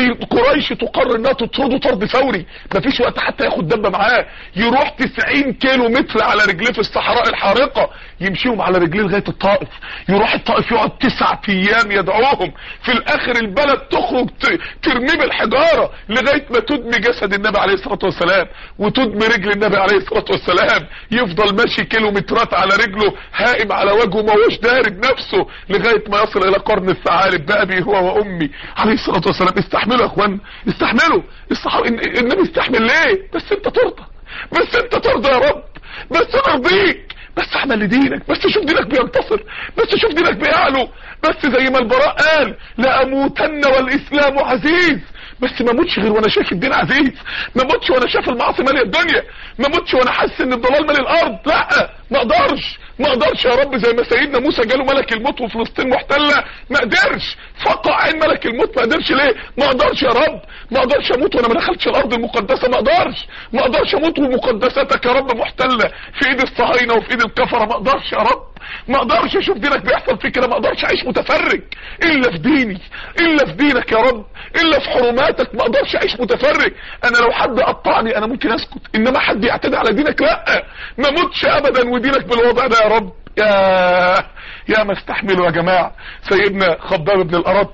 وقريش تقرر انها تطرده طرد فوري مفيش وقت حتى ياخد دبة معاه يروح تسعين كيلو متر على رجليه في الصحراء الحارقة يمشيهم على رجليه لغاية الطائف يروح الطائف يقعد تسعة ايام يدعوهم في الاخر البلد تخرج ترميه بالحجارة لغاية ما تدمي جسد النبي عليه الصلاة والسلام وتدمي رجل النبي عليه الصلاة والسلام يفضل ماشي كيلومترات على رجله هائم على وجهه ما هوش دارج نفسه لغاية ما يصل الى قرن الثعالب بأبي هو وامي عليه الصلاة والسلام استحملوا يا اخوان استحملوا الصحابة النبي استحمل ليه بس انت ترضى بس انت ترضى يا رب بس نرضيك بس اعمل لدينك بس شوف دينك بينتصر بس شوف دينك بيعلو بس زي ما البراء قال لأموتن والإسلام عزيز بس ما موتش غير وانا شايف الدين عزيز ما موتش وانا شايف المعاصي ماليه الدنيا ما موتش وانا حاسس ان الضلال مالي الارض لا ما اقدرش ما اقدرش يا رب زي ما سيدنا موسى جاله ملك الموت وفلسطين محتله ما قدرش فقع عين ملك الموت ما قدرش ليه ما اقدرش يا رب ما اقدرش اموت وانا ما دخلتش الارض المقدسه ما اقدرش ما اقدرش اموت ومقدساتك يا رب محتله في ايد الصهاينه وفي ايد الكفره ما اقدرش يا رب ما اقدرش اشوف دينك بيحصل فيه كده ما اقدرش اعيش متفرج الا في ديني الا في دينك يا رب الا في حرماتك ما اقدرش اعيش متفرج انا لو حد قطعني انا ممكن اسكت انما حد يعتدي على دينك لا ما موتش ابدا ودينك بالوضع ده يا رب يا يا ما استحملوا يا جماعه سيدنا خباب بن الارط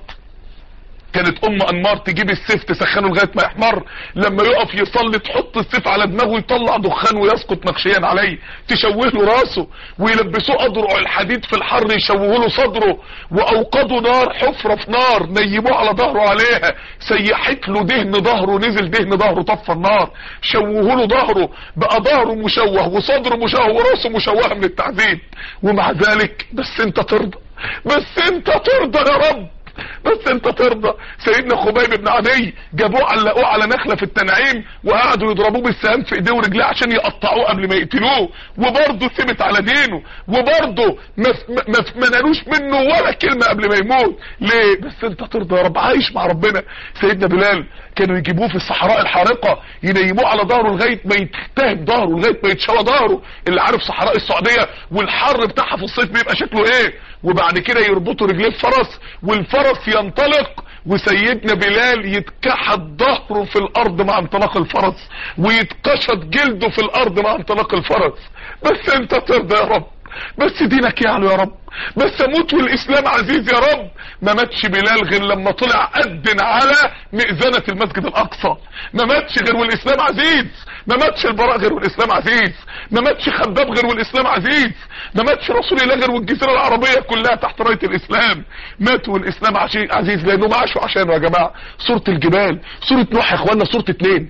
كانت ام انمار تجيب السيف تسخنه لغايه ما يحمر لما يقف يصلي تحط السيف على دماغه يطلع دخان ويسقط نقشيا عليه تشوه له راسه ويلبسوه اضرع الحديد في الحر يشوهوا له صدره واوقدوا نار حفره في نار نيموه على ظهره عليها سيحت له دهن ظهره نزل دهن ظهره طفى النار شوهوا له ظهره بقى ظهره مشوه وصدره مشوه وراسه مشوهه من التعذيب ومع ذلك بس انت ترضى بس انت ترضى يا رب بس انت ترضى سيدنا خبيب بن عدي جابوه علقوه على نخلة في التنعيم وقعدوا يضربوه بالسهام في ايديه ورجليه عشان يقطعوه قبل ما يقتلوه وبرضه ثبت على دينه وبرضه ما, ما, ما نالوش منه ولا كلمة قبل ما يموت ليه بس انت ترضى يا رب عايش مع ربنا سيدنا بلال كانوا يجيبوه في الصحراء الحارقة ينيموه على ظهره لغاية ما يتهب ظهره لغاية ما يتشوى ظهره اللي عارف صحراء السعودية والحر بتاعها في الصيف بيبقى شكله ايه وبعد كده يربطوا رجليه في فرس والفرس ينطلق وسيدنا بلال يتكحت ظهره في الارض مع انطلاق الفرس ويتقشط جلده في الارض مع انطلاق الفرس بس انت ترضى يا رب بس دينك يعلو يا رب بس اموت والاسلام عزيز يا رب ما ماتش بلال غير لما طلع أدن على مئذنة المسجد الاقصى ما ماتش غير والاسلام عزيز ما ماتش البراء غير والاسلام عزيز ما ماتش خباب غير والاسلام عزيز ما ماتش رسول الله غير والجزيره العربيه كلها تحت رايه الاسلام ماتوا والاسلام عزيز لانهم عاشوا عشانه يا جماعه سوره الجبال سوره نوح يا اخوانا سوره اتنين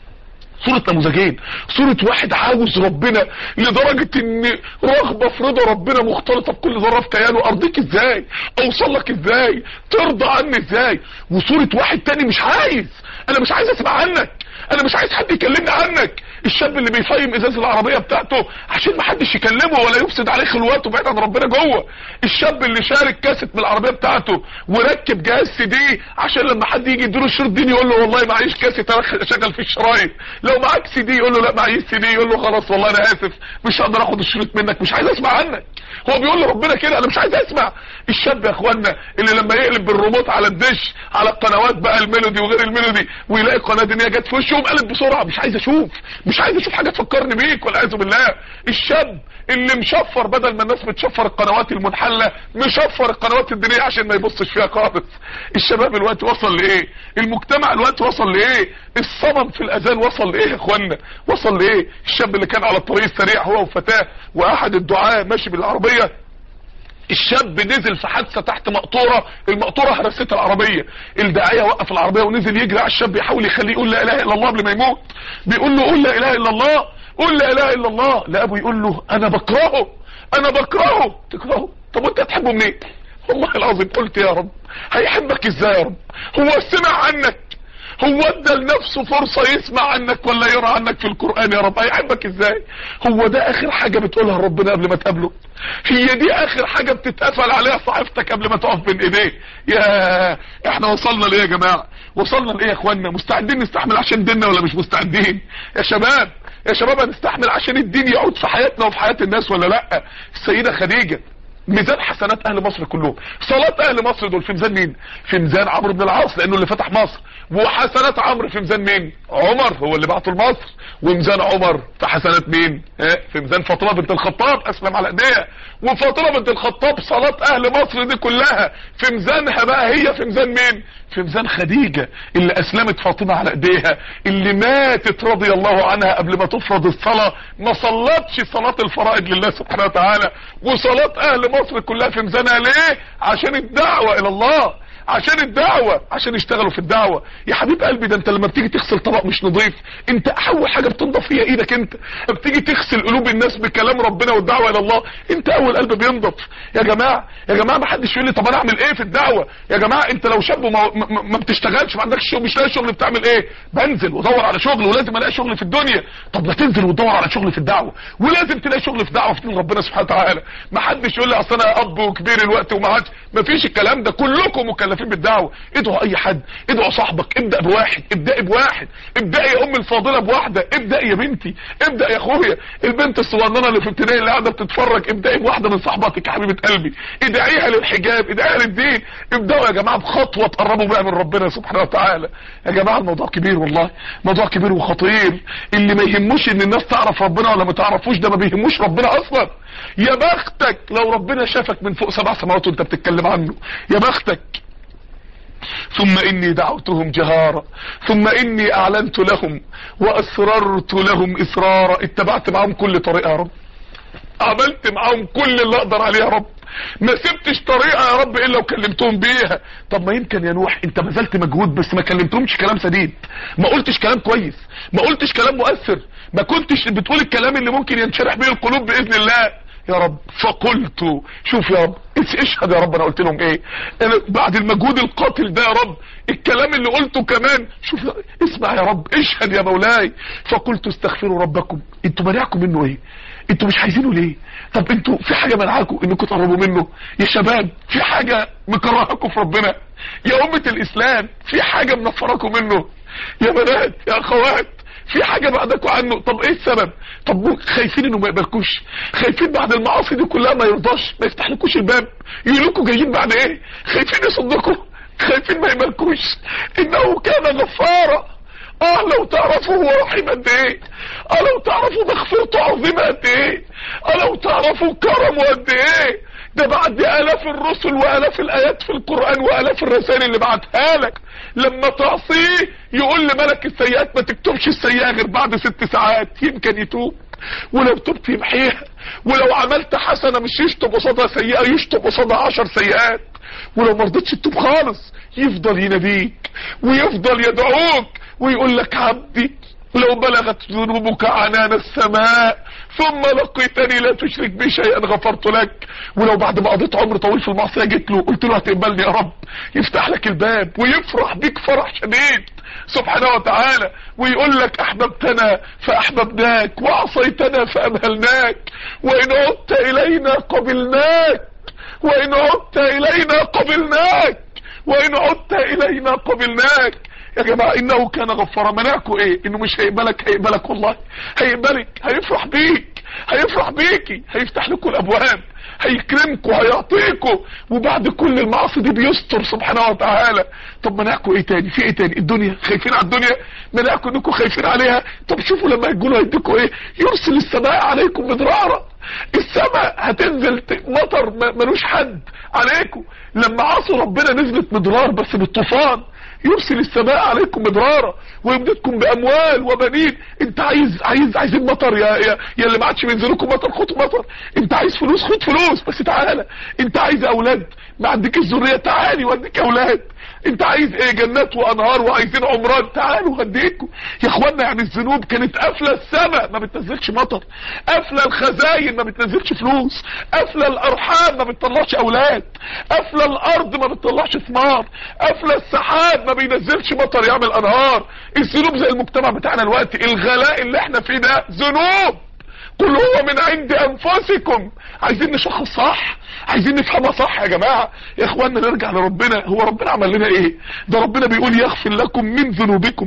صورة نموذجين صورة واحد عاوز ربنا لدرجة ان رغبة في رضا ربنا مختلطة بكل ذرة في كيانه ارضيك ازاي اوصل لك ازاي ترضى عني ازاي وصورة واحد تاني مش عايز انا مش عايز اسمع عنك انا مش عايز حد يكلمني عنك الشاب اللي بيفيم ازاز العربيه بتاعته عشان ما حدش يكلمه ولا يفسد عليه خلواته بعيد عن ربنا جوه الشاب اللي شارك كاسيت من العربيه بتاعته وركب جهاز سي دي عشان لما حد يجي يديله الشريط دين يقول له والله معيش كاسيت اشغل فيه الشرايط لو معاك سي دي يقول له لا معيش سي دي يقول له خلاص والله انا اسف مش هقدر اخد الشريط منك مش عايز اسمع عنك هو بيقول لربنا كده انا مش عايز اسمع الشاب يا اخوانا اللي لما يقلب بالريموت على الدش على القنوات بقى الميلودي وغير الميلودي ويلاقي قناه دينيه جت في وشه قلب بسرعه مش عايز اشوف مش عايز اشوف حاجه تفكرني بيك والعياذ بالله الشاب اللي مشفر بدل ما الناس بتشفر القنوات المنحله مشفر القنوات الدينيه عشان ما يبصش فيها خالص الشباب الوقت وصل لايه المجتمع الوقت وصل لايه الصمم في الاذان وصل لايه يا اخوانا وصل لايه الشاب اللي كان على الطريق السريع هو وفتاه واحد الدعاة ماشي بالعربيه الشاب نزل في حادثه تحت مقطوره المقطوره هرست العربيه الداعيه وقف العربيه ونزل يجري على الشاب يحاول يخليه يقول لا اله الا الله قبل ما يموت بيقول له قول لا اله الا الله قول لا اله الا الله لا ابو يقول له انا بكرهه انا بكرهه تكرهه طب وانت هتحبه منين والله العظيم قلت يا رب هيحبك ازاي يا رب هو سمع عنك هو ادى لنفسه فرصة يسمع عنك ولا يرى عنك في القرآن يا رب هيحبك ازاي هو ده اخر حاجة بتقولها لربنا قبل ما تقابله هي دي اخر حاجة بتتقفل عليها صحيفتك قبل ما تقف بين ايديه يا احنا وصلنا ليه يا جماعة وصلنا لايه يا اخوانا مستعدين نستحمل عشان ديننا ولا مش مستعدين يا شباب يا شباب هنستحمل عشان الدين يعود في حياتنا وفي حياة الناس ولا لا السيدة خديجة ميزان حسنات اهل مصر كلهم صلاة اهل مصر دول في ميزان مين في ميزان عمرو بن العاص لانه اللي فتح مصر وحسنات عمرو في ميزان مين عمر هو اللي بعته لمصر وميزان عمر في حسنات مين ها في ميزان فاطمه بنت الخطاب اسلم على ايديها وفاطمه بنت الخطاب صلاة اهل مصر دي كلها في ميزانها بقى هي في ميزان مين في ميزان خديجة اللي اسلمت فاطمة على ايديها اللي ماتت رضي الله عنها قبل ما تفرض الصلاة ما صلتش صلاة الفرائض لله سبحانه وتعالى وصلاة اهل مصر كلها في ميزانها ليه عشان الدعوة الى الله عشان الدعوة عشان يشتغلوا في الدعوة يا حبيب قلبي ده انت لما بتيجي تغسل طبق مش نظيف انت اول حاجة بتنضف هي ايدك انت لما بتيجي تغسل قلوب الناس بكلام ربنا والدعوة الى الله انت اول قلب بينضف يا جماعة يا جماعة ما حدش يقول لي طب انا اعمل ايه في الدعوة يا جماعة انت لو شاب ما, ما, ما بتشتغلش ما عندكش شغل مش لاقي شغل بتعمل ايه بنزل وادور على شغل ولازم الاقي شغل في الدنيا طب ما تنزل وتدور على شغل في الدعوة ولازم تلاقي شغل في الدعوة في دين ربنا سبحانه وتعالى ما حدش يقول لي اصل انا اب وكبير الوقت وما عادش ما فيش الكلام ده كلكم مكلفين بالدعوة ادعوا اي حد ادعوا صاحبك ابدأ بواحد ابدأي بواحد ابدأي يا ام الفاضلة بواحدة ابدأ يا بنتي ابدأ يا اخويا البنت الصغننة اللي في ابتدائي اللي قاعدة بتتفرج ابدأي بواحدة من صاحباتك يا حبيبة قلبي ادعيها للحجاب ادعيها للدين ابدأوا يا جماعة بخطوة تقربوا بقى من ربنا سبحانه وتعالى يا جماعة الموضوع كبير والله موضوع كبير وخطير اللي ما يهموش ان الناس تعرف ربنا ولا ما تعرفوش ده ما بيهموش ربنا اصلا يا بختك لو ربنا شافك من فوق سبع سماوات وانت بتتكلم عنه يا بختك ثم اني دعوتهم جهارا ثم اني اعلنت لهم واسررت لهم اسرارا اتبعت معهم كل طريقة يا رب عملت معاهم كل اللي اقدر عليه يا رب ما سبتش طريقة يا رب الا وكلمتهم بيها طب ما يمكن يا نوح انت بذلت مجهود بس ما كلمتهمش كلام سديد ما قلتش كلام كويس ما قلتش كلام مؤثر ما كنتش بتقول الكلام اللي ممكن ينشرح بيه القلوب باذن الله يا رب فقلت شوف يا رب اشهد يا رب انا قلت لهم ايه أنا بعد المجهود القاتل ده يا رب الكلام اللي قلته كمان شوف اسمع يا رب اشهد يا مولاي فقلت استغفروا ربكم انتوا منعكم منه ايه انتوا مش عايزينه ليه طب انتوا في حاجة منعكم انكم تقربوا منه يا شباب في حاجة مكرهكم في ربنا يا امة الاسلام في حاجة منفركم منه يا بنات يا اخوات في حاجة بعدكم عنه طب ايه السبب طب خايفين انه ما يقبلكوش خايفين بعد المعاصي دي كلها ما يرضاش ما يفتح لكوش الباب يقول لكم جايين بعد ايه خايفين يصدقوا خايفين ما يقبلكوش انه كان غفارا اه لو تعرفوا هو رحيم قد ايه اه لو تعرفوا مغفرته عظيمه قد ايه اه لو تعرفوا كرمه قد ايه ده بعد الاف الرسل والاف الايات في القرآن والاف الرسائل اللي بعتها لك لما تعصيه يقول لملك السيئات ما تكتبش السيئة غير بعد ست ساعات يمكن يتوب ولو تبت يمحيها ولو عملت حسنة مش يشطب قصادها سيئة يشطب قصادها عشر سيئات ولو ما رضيتش تتوب خالص يفضل يناديك ويفضل يدعوك ويقول لك عبدي لو بلغت ذنوبك عنان السماء ثم لقيتني لا تشرك بي شيئا غفرت لك ولو بعد ما قضيت عمر طويل في المعصيه جيت له قلت له هتقبلني يا رب يفتح لك الباب ويفرح بيك فرح شديد سبحانه وتعالى ويقول لك احببتنا فاحببناك وعصيتنا فامهلناك وان عدت الينا قبلناك وان عدت الينا قبلناك وان عدت الينا قبلناك يا جماعة انه كان غفارا منعكم ايه انه مش هيقبلك هيقبلك والله هيقبلك هيفرح بيك هيفرح بيكي هيفتح لكم الابواب هيكرمكم هيعطيكم وبعد كل المعاصي دي بيستر سبحانه وتعالى طب منعكم ايه تاني في ايه تاني الدنيا خايفين على الدنيا منعكم انكم خايفين عليها طب شوفوا لما يقولوا هيديكم ايه يرسل السماء عليكم مدرارا السماء هتنزل مطر ملوش حد عليكم لما عصوا ربنا نزلت مدرار بس بالطوفان يرسل السماء عليكم مدرارا ويمددكم باموال وبنين انت عايز عايز عايزين مطر يا يا, يا اللي ما عادش بينزلكم مطر خد مطر انت عايز فلوس خد فلوس بس تعالى انت عايز اولاد ما عندك الذريه تعالي واديك اولاد انت عايز ايه جنات وانهار وعايزين عمران تعالوا هديكم يا اخوانا يعني الذنوب كانت قافله السماء ما بتنزلش مطر قافله الخزاين ما بتنزلش فلوس قافله الارحام ما بتطلعش اولاد قافله الارض ما بتطلعش ثمار قافله السحاب ما بينزلش مطر يعمل انهار الذنوب زي المجتمع بتاعنا الوقت الغلاء اللي احنا فيه ده ذنوب قل هو من عند انفسكم عايزين نشخص صح عايزين نفهمها صح يا جماعة يا اخوانا نرجع لربنا هو ربنا عمل لنا ايه ده ربنا بيقول يغفر لكم من ذنوبكم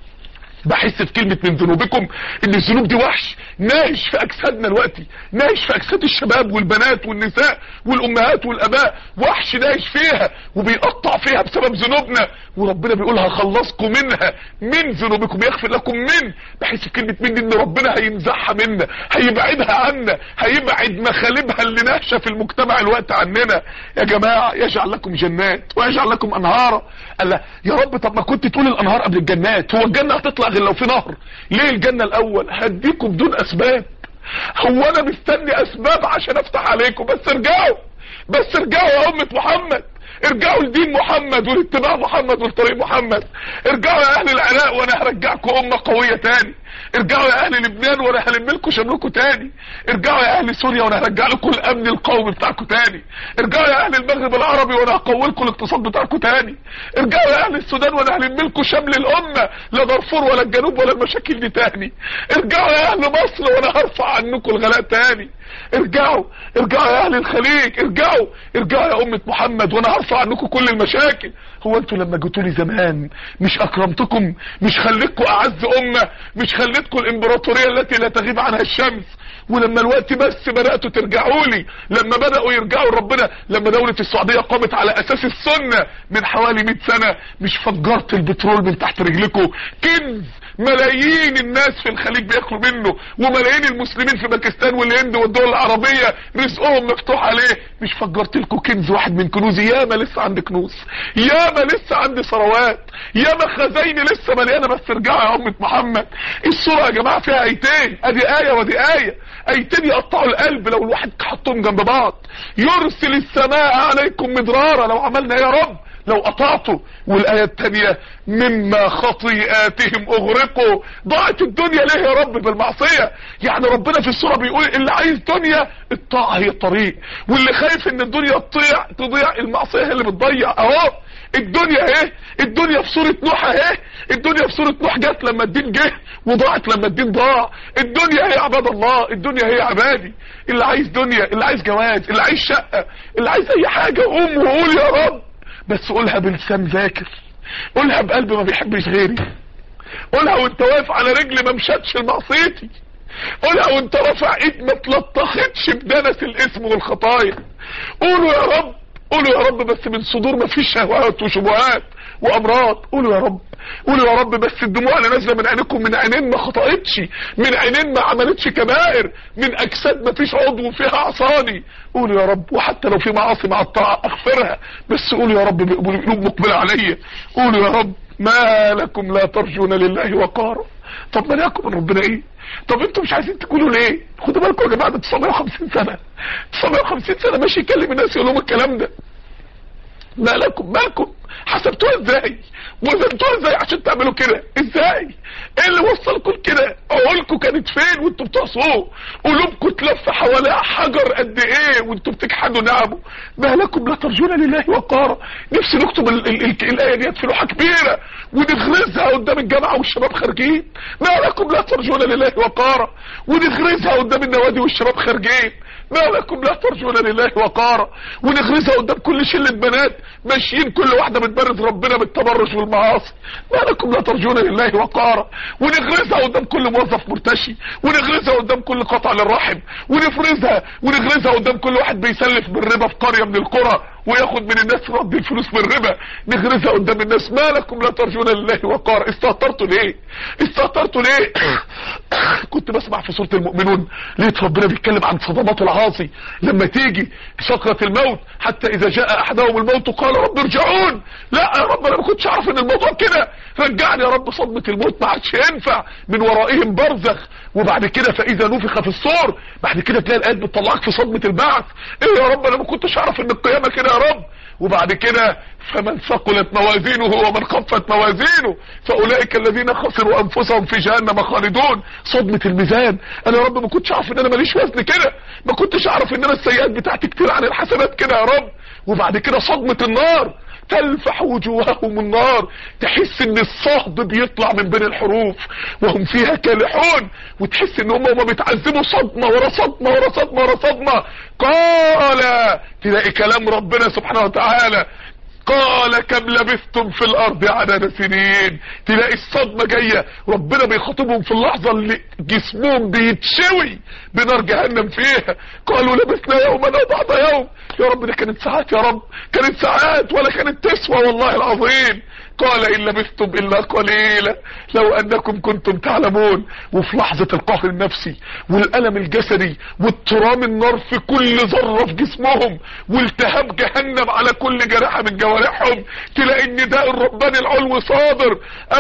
بحس في كلمة من ذنوبكم ان الذنوب دي وحش نايش في اجسادنا دلوقتي نايش في اجساد الشباب والبنات والنساء والامهات والاباء وحش نايش فيها وبيقطع فيها بسبب ذنوبنا وربنا بيقول هخلصكم منها من ذنوبكم يغفر لكم من بحس في كلمة من ان ربنا هينزعها منا هيبعدها عنا هيبعد مخالبها اللي ناشة في المجتمع الوقت عننا يا جماعة يجعل لكم جنات ويجعل لكم انهارا قال لا يا رب طب ما كنت تقول الانهار قبل الجنات هو الجنة هتطلع غير لو في نهر ليه الجنة الاول هديكم بدون اسباب هو انا مستني اسباب عشان افتح عليكم بس ارجعوا بس ارجعوا يا امة محمد ارجعوا لدين محمد ولاتباع محمد ولطريق محمد ارجعوا يا اهل العراق وانا هرجعكم امة قوية تاني ارجعوا يا اهل لبنان وانا هلم لكم شملكم تاني ارجعوا يا اهل سوريا وانا هرجع لكم الامن القومي بتاعكم تاني ارجعوا يا اهل المغرب العربي وانا هقوي لكم الاقتصاد بتاعكم تاني ارجعوا يا اهل السودان وانا هلم لكم شمل الامه لا دارفور ولا الجنوب ولا المشاكل دي تاني ارجعوا يا اهل مصر وانا هرفع عنكم الغلاء تاني ارجعوا ارجعوا يا اهل الخليج ارجعوا ارجعوا يا امه محمد وانا هرفع عنكم كل المشاكل هو انتوا لما جيتوا لي زمان مش اكرمتكم مش خليتكم اعز امه مش خليتكم الامبراطوريه التي لا تغيب عنها الشمس ولما الوقت بس بداتوا ترجعوا لي لما بداوا يرجعوا لربنا لما دوله السعوديه قامت على اساس السنه من حوالي 100 سنه مش فجرت البترول من تحت رجلكم كنز ملايين الناس في الخليج بياكلوا منه وملايين المسلمين في باكستان والهند والدول العربية رزقهم مفتوح عليه مش فجرت لكم كنز واحد من كنوزي ياما لسه عندي كنوز ياما لسه عندي ثروات ياما خزايني لسه مليانه بس ارجعوا يا امه محمد الصوره يا جماعه فيها ايتين ادي ايه ودي ايه ايتين يقطعوا القلب لو الواحد حطهم جنب بعض يرسل السماء عليكم مدرارا لو عملنا يا رب لو قطعته والآية التانية مما خطيئاتهم اغرقوا ضاعت الدنيا ليه يا رب بالمعصية يعني ربنا في السورة بيقول اللي عايز دنيا الطاعة هي الطريق واللي خايف ان الدنيا تضيع تضيع المعصية هي اللي بتضيع اهو الدنيا اهي الدنيا في سورة نوح اهي الدنيا في سورة نوح جت لما الدين جه وضاعت لما الدين ضاع الدنيا هي عباد الله الدنيا هي عبادي اللي عايز دنيا اللي عايز جواز اللي عايز شقة اللي عايز اي حاجة قوم وقول يا رب بس قولها بلسان ذاكر قولها بقلب ما بيحبش غيري قولها وانت واقف على رجل ما مشتش لمعصيتي قولها وانت رافع ايد ما تلطختش بدنس الاسم والخطايا قولوا يا رب قولوا يا رب بس من صدور ما فيش شهوات وشبهات وامراض قولوا يا رب قولوا يا رب بس الدموع اللي نازله من عينيكم من عينين ما خطأتش من عينين ما عملتش كبائر من اجساد ما فيش عضو فيها عصاني قولوا يا رب وحتى لو في معاصي مع الطاعه اغفرها بس قولوا يا رب بقلوب مقبله عليا قولوا يا رب ما لكم لا ترجون لله وقارا طب ما لكم من ربنا ايه طب انتوا مش عايزين تقولوا ليه خدوا بالكم يا جماعه ده 950 سنه 950 سنه ماشي يكلم الناس يقول لهم الكلام ده ما لكم مالكم حسبتوها ازاي وزنتوها ازاي عشان تعملوا كده ازاي ايه اللي وصلكم كده عقولكم كانت فين وانتوا بتعصوا قلوبكم تلف حواليها حجر قد ايه وانتوا بتجحدوا نعمه ما لكم لا ترجون لله وقارا نفسي نكتب ال ال ال الايه ديت في لوحه كبيره ونغرزها قدام الجامعه والشباب خارجين ما لكم لا ترجون لله وقارا ونغرزها قدام النوادي والشباب خارجين ما لكم لا ترجون لله وقارا ونغرزها قدام كل شله بنات ماشيين كل واحده بتبرز ربنا بالتبرج والمعاصي ما لكم لا ترجون لله وقارا ونغرزها قدام كل موظف مرتشي ونغرزها قدام كل قطع للرحم ونفرزها ونغرزها قدام كل واحد بيسلف بالربا في قريه من القرى وياخد من الناس رد الفلوس بالربا نغرزها قدام الناس ما لكم لا ترجون لله وقارا استهترتوا ليه استهترتوا ليه كنت بسمع في سوره المؤمنون لقيت ربنا بيتكلم عن صدمات العاصي لما تيجي سكره الموت حتى اذا جاء احدهم الموت قال رب ارجعون لا يا رب انا ما كنتش اعرف ان الموضوع كده رجعني يا رب صدمه الموت ما عادش ينفع من ورائهم برزخ وبعد كده فاذا نفخ في الصور بعد كده تلاقي الايات بتطلعك في صدمه البعث ايه يا رب انا ما كنتش اعرف ان القيامه كده يا رب وبعد كده فمن ثقلت موازينه ومن خفت موازينه فاولئك الذين خسروا انفسهم في جهنم خالدون صدمه الميزان انا يا رب ما كنتش اعرف ان انا ماليش وزن كده ما كنتش اعرف ان انا السيئات بتاعتي كتير عن الحسنات كده يا رب وبعد كده صدمه النار تلفح وجوههم النار تحس ان الصهد بيطلع من بين الحروف وهم فيها كالحون وتحس ان هم هم بيتعذبوا صدمة ورا صدمة ورا صدمة ورا صدمة قال تلاقي كلام ربنا سبحانه وتعالى قال كم لبثتم في الارض عدد سنين تلاقي الصدمة جاية ربنا بيخاطبهم في اللحظة اللي جسمهم بيتشوي بنار جهنم فيها قالوا لبثنا يوما او بعض يوم يا رب ده كانت ساعات يا رب كانت ساعات ولا كانت تسوى والله العظيم قال إن لبثتم إلا قليلا لو أنكم كنتم تعلمون وفي لحظة القهر النفسي والألم الجسدي واضطرام النار في كل ذرة في جسمهم والتهاب جهنم على كل جراحة من جوارحهم تلاقي النداء الرباني العلو صادر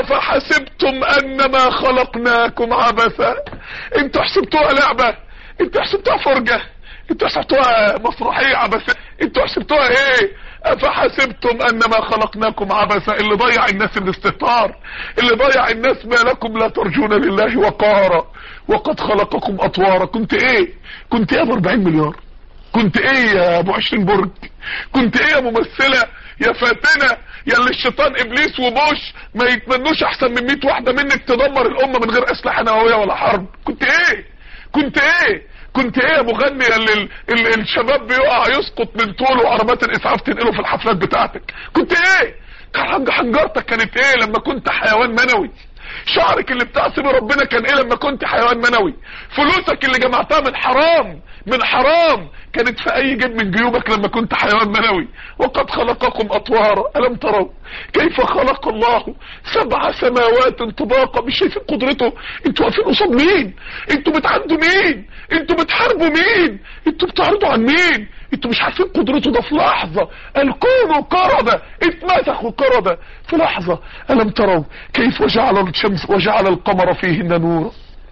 أفحسبتم أنما خلقناكم عبثا انتوا حسبتوها لعبة انتوا حسبتوها فرجة انتوا حسبتوها مسرحية عبثا انتوا حسبتوها ايه افحسبتم انما خلقناكم عبثا اللي ضيع الناس الاستهتار اللي ضيع الناس ما لكم لا ترجون لله وقارا وقد خلقكم اطوارا كنت ايه كنت ايه ب 40 مليار كنت ايه يا ابو 20 برج كنت ايه يا ممثله يا فاتنه يا اللي الشيطان ابليس وبوش ما يتمنوش احسن من 100 واحده منك تدمر الامه من غير اسلحه نوويه ولا حرب كنت ايه كنت ايه كنت ايه يا مغني اللي ال ال الشباب بيقع يسقط من طوله وعربات الاسعاف تنقله في الحفلات بتاعتك كنت ايه كان حنجرتك كانت ايه لما كنت حيوان منوي شعرك اللي بتعصب ربنا كان ايه لما كنت حيوان منوي فلوسك اللي جمعتها من حرام من حرام كانت في اي جيب من جيوبك لما كنت حيوان منوي وقد خلقكم اطوارا الم تروا كيف خلق الله سبع سماوات طباقا مش شايفين قدرته انتوا واقفين قصاد مين انتوا بتعدوا مين انتوا بتحاربوا مين انتوا بتعرضوا عن مين انتوا مش عارفين قدرته ده في لحظة الكون قردة اتمسخوا قردة في لحظة ألم تروا كيف وجعل الشمس وجعل القمر فيهن نورا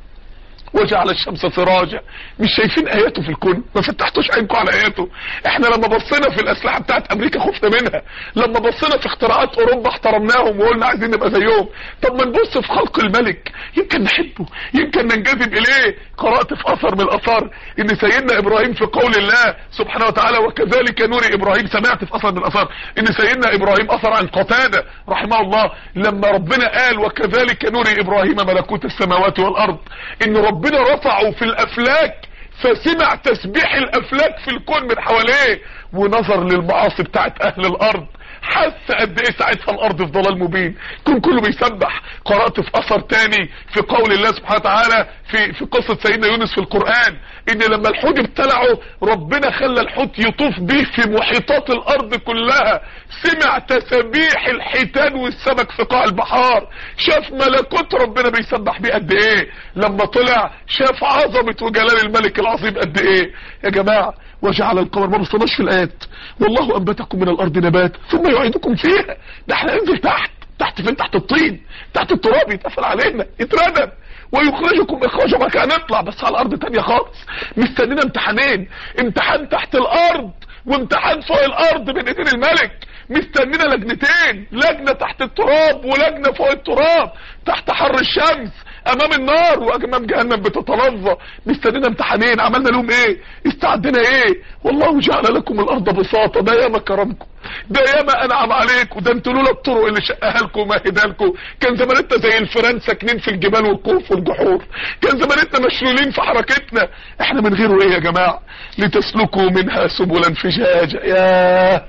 وجعل الشمس سراجا مش شايفين اياته في الكون ما فتحتوش عينكم على اياته احنا لما بصينا في الاسلحه بتاعت امريكا خفنا منها لما بصينا في اختراعات اوروبا احترمناهم وقلنا عايزين نبقى زيهم طب ما نبص في خلق الملك يمكن نحبه يمكن ننجذب اليه قرات في اثر من الاثار ان سيدنا ابراهيم في قول الله سبحانه وتعالى وكذلك نور ابراهيم سمعت في اثر من الاثار ان سيدنا ابراهيم اثر عن قتاده رحمه الله لما ربنا قال وكذلك نور ابراهيم ملكوت السماوات والارض ان رب ربنا رفعه في الافلاك فسمع تسبيح الافلاك في الكون من حواليه ونظر للمعاصي بتاعت اهل الارض حس قد ايه ساعتها الارض في ضلال مبين كون كله بيسبح قرأت في اثر تاني في قول الله سبحانه وتعالى في في قصة سيدنا يونس في القرآن ان لما الحوت ابتلعه ربنا خلى الحوت يطوف به في محيطات الارض كلها سمع تسابيح الحيتان والسمك في قاع البحار شاف ملكوت ربنا بيسبح بيه قد ايه لما طلع شاف عظمة وجلال الملك العظيم قد ايه يا جماعة وجعل القمر ما بصناش في الايات والله انبتكم من الارض نبات ثم يعيدكم فيها ده احنا ننزل تحت تحت فين تحت الطين تحت التراب يتقفل علينا يتردم ويخرجكم اخراجا ما كان نطلع بس على الارض تانية خالص مستنينا امتحانين امتحان تحت الارض وامتحان فوق الارض بين ايدين الملك مستنينا لجنتين لجنة تحت التراب ولجنة فوق التراب تحت حر الشمس امام النار وامام جهنم بتتلظى مستنينا امتحانين عملنا لهم ايه استعدنا ايه والله جعل لكم الارض بساطة ده ياما كرمكم ده ياما انعم عليكم ده انتوا لولا الطرق اللي شقها لكم ومهدها لكم كان زمانتنا زي الفيران ساكنين في الجبال والكهوف والجحور كان زمانتنا مشلولين في حركتنا احنا من غيره ايه يا جماعه لتسلكوا منها سبلا فجاجا يا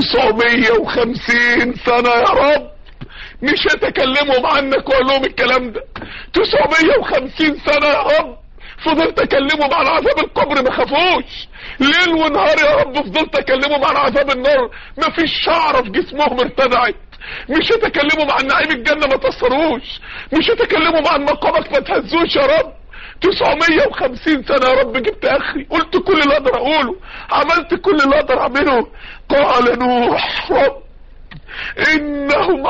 950 سنه يا رب مش هتكلمهم عنك واقول لهم الكلام ده 950 سنه يا رب فضلت اكلمهم عن عذاب القبر ما خافوش ليل ونهار يا رب فضلت اكلمهم عن عذاب النار ما فيش شعره في جسمهم ارتدعت مش هتكلمهم عن نعيم الجنه ما تأثروش مش هتكلمهم عن مقامك ما تهزوش يا رب 950 سنة يا رب جبت اخري قلت كل اللي اقدر اقوله عملت كل اللي اقدر اعمله قال نوح رب انهم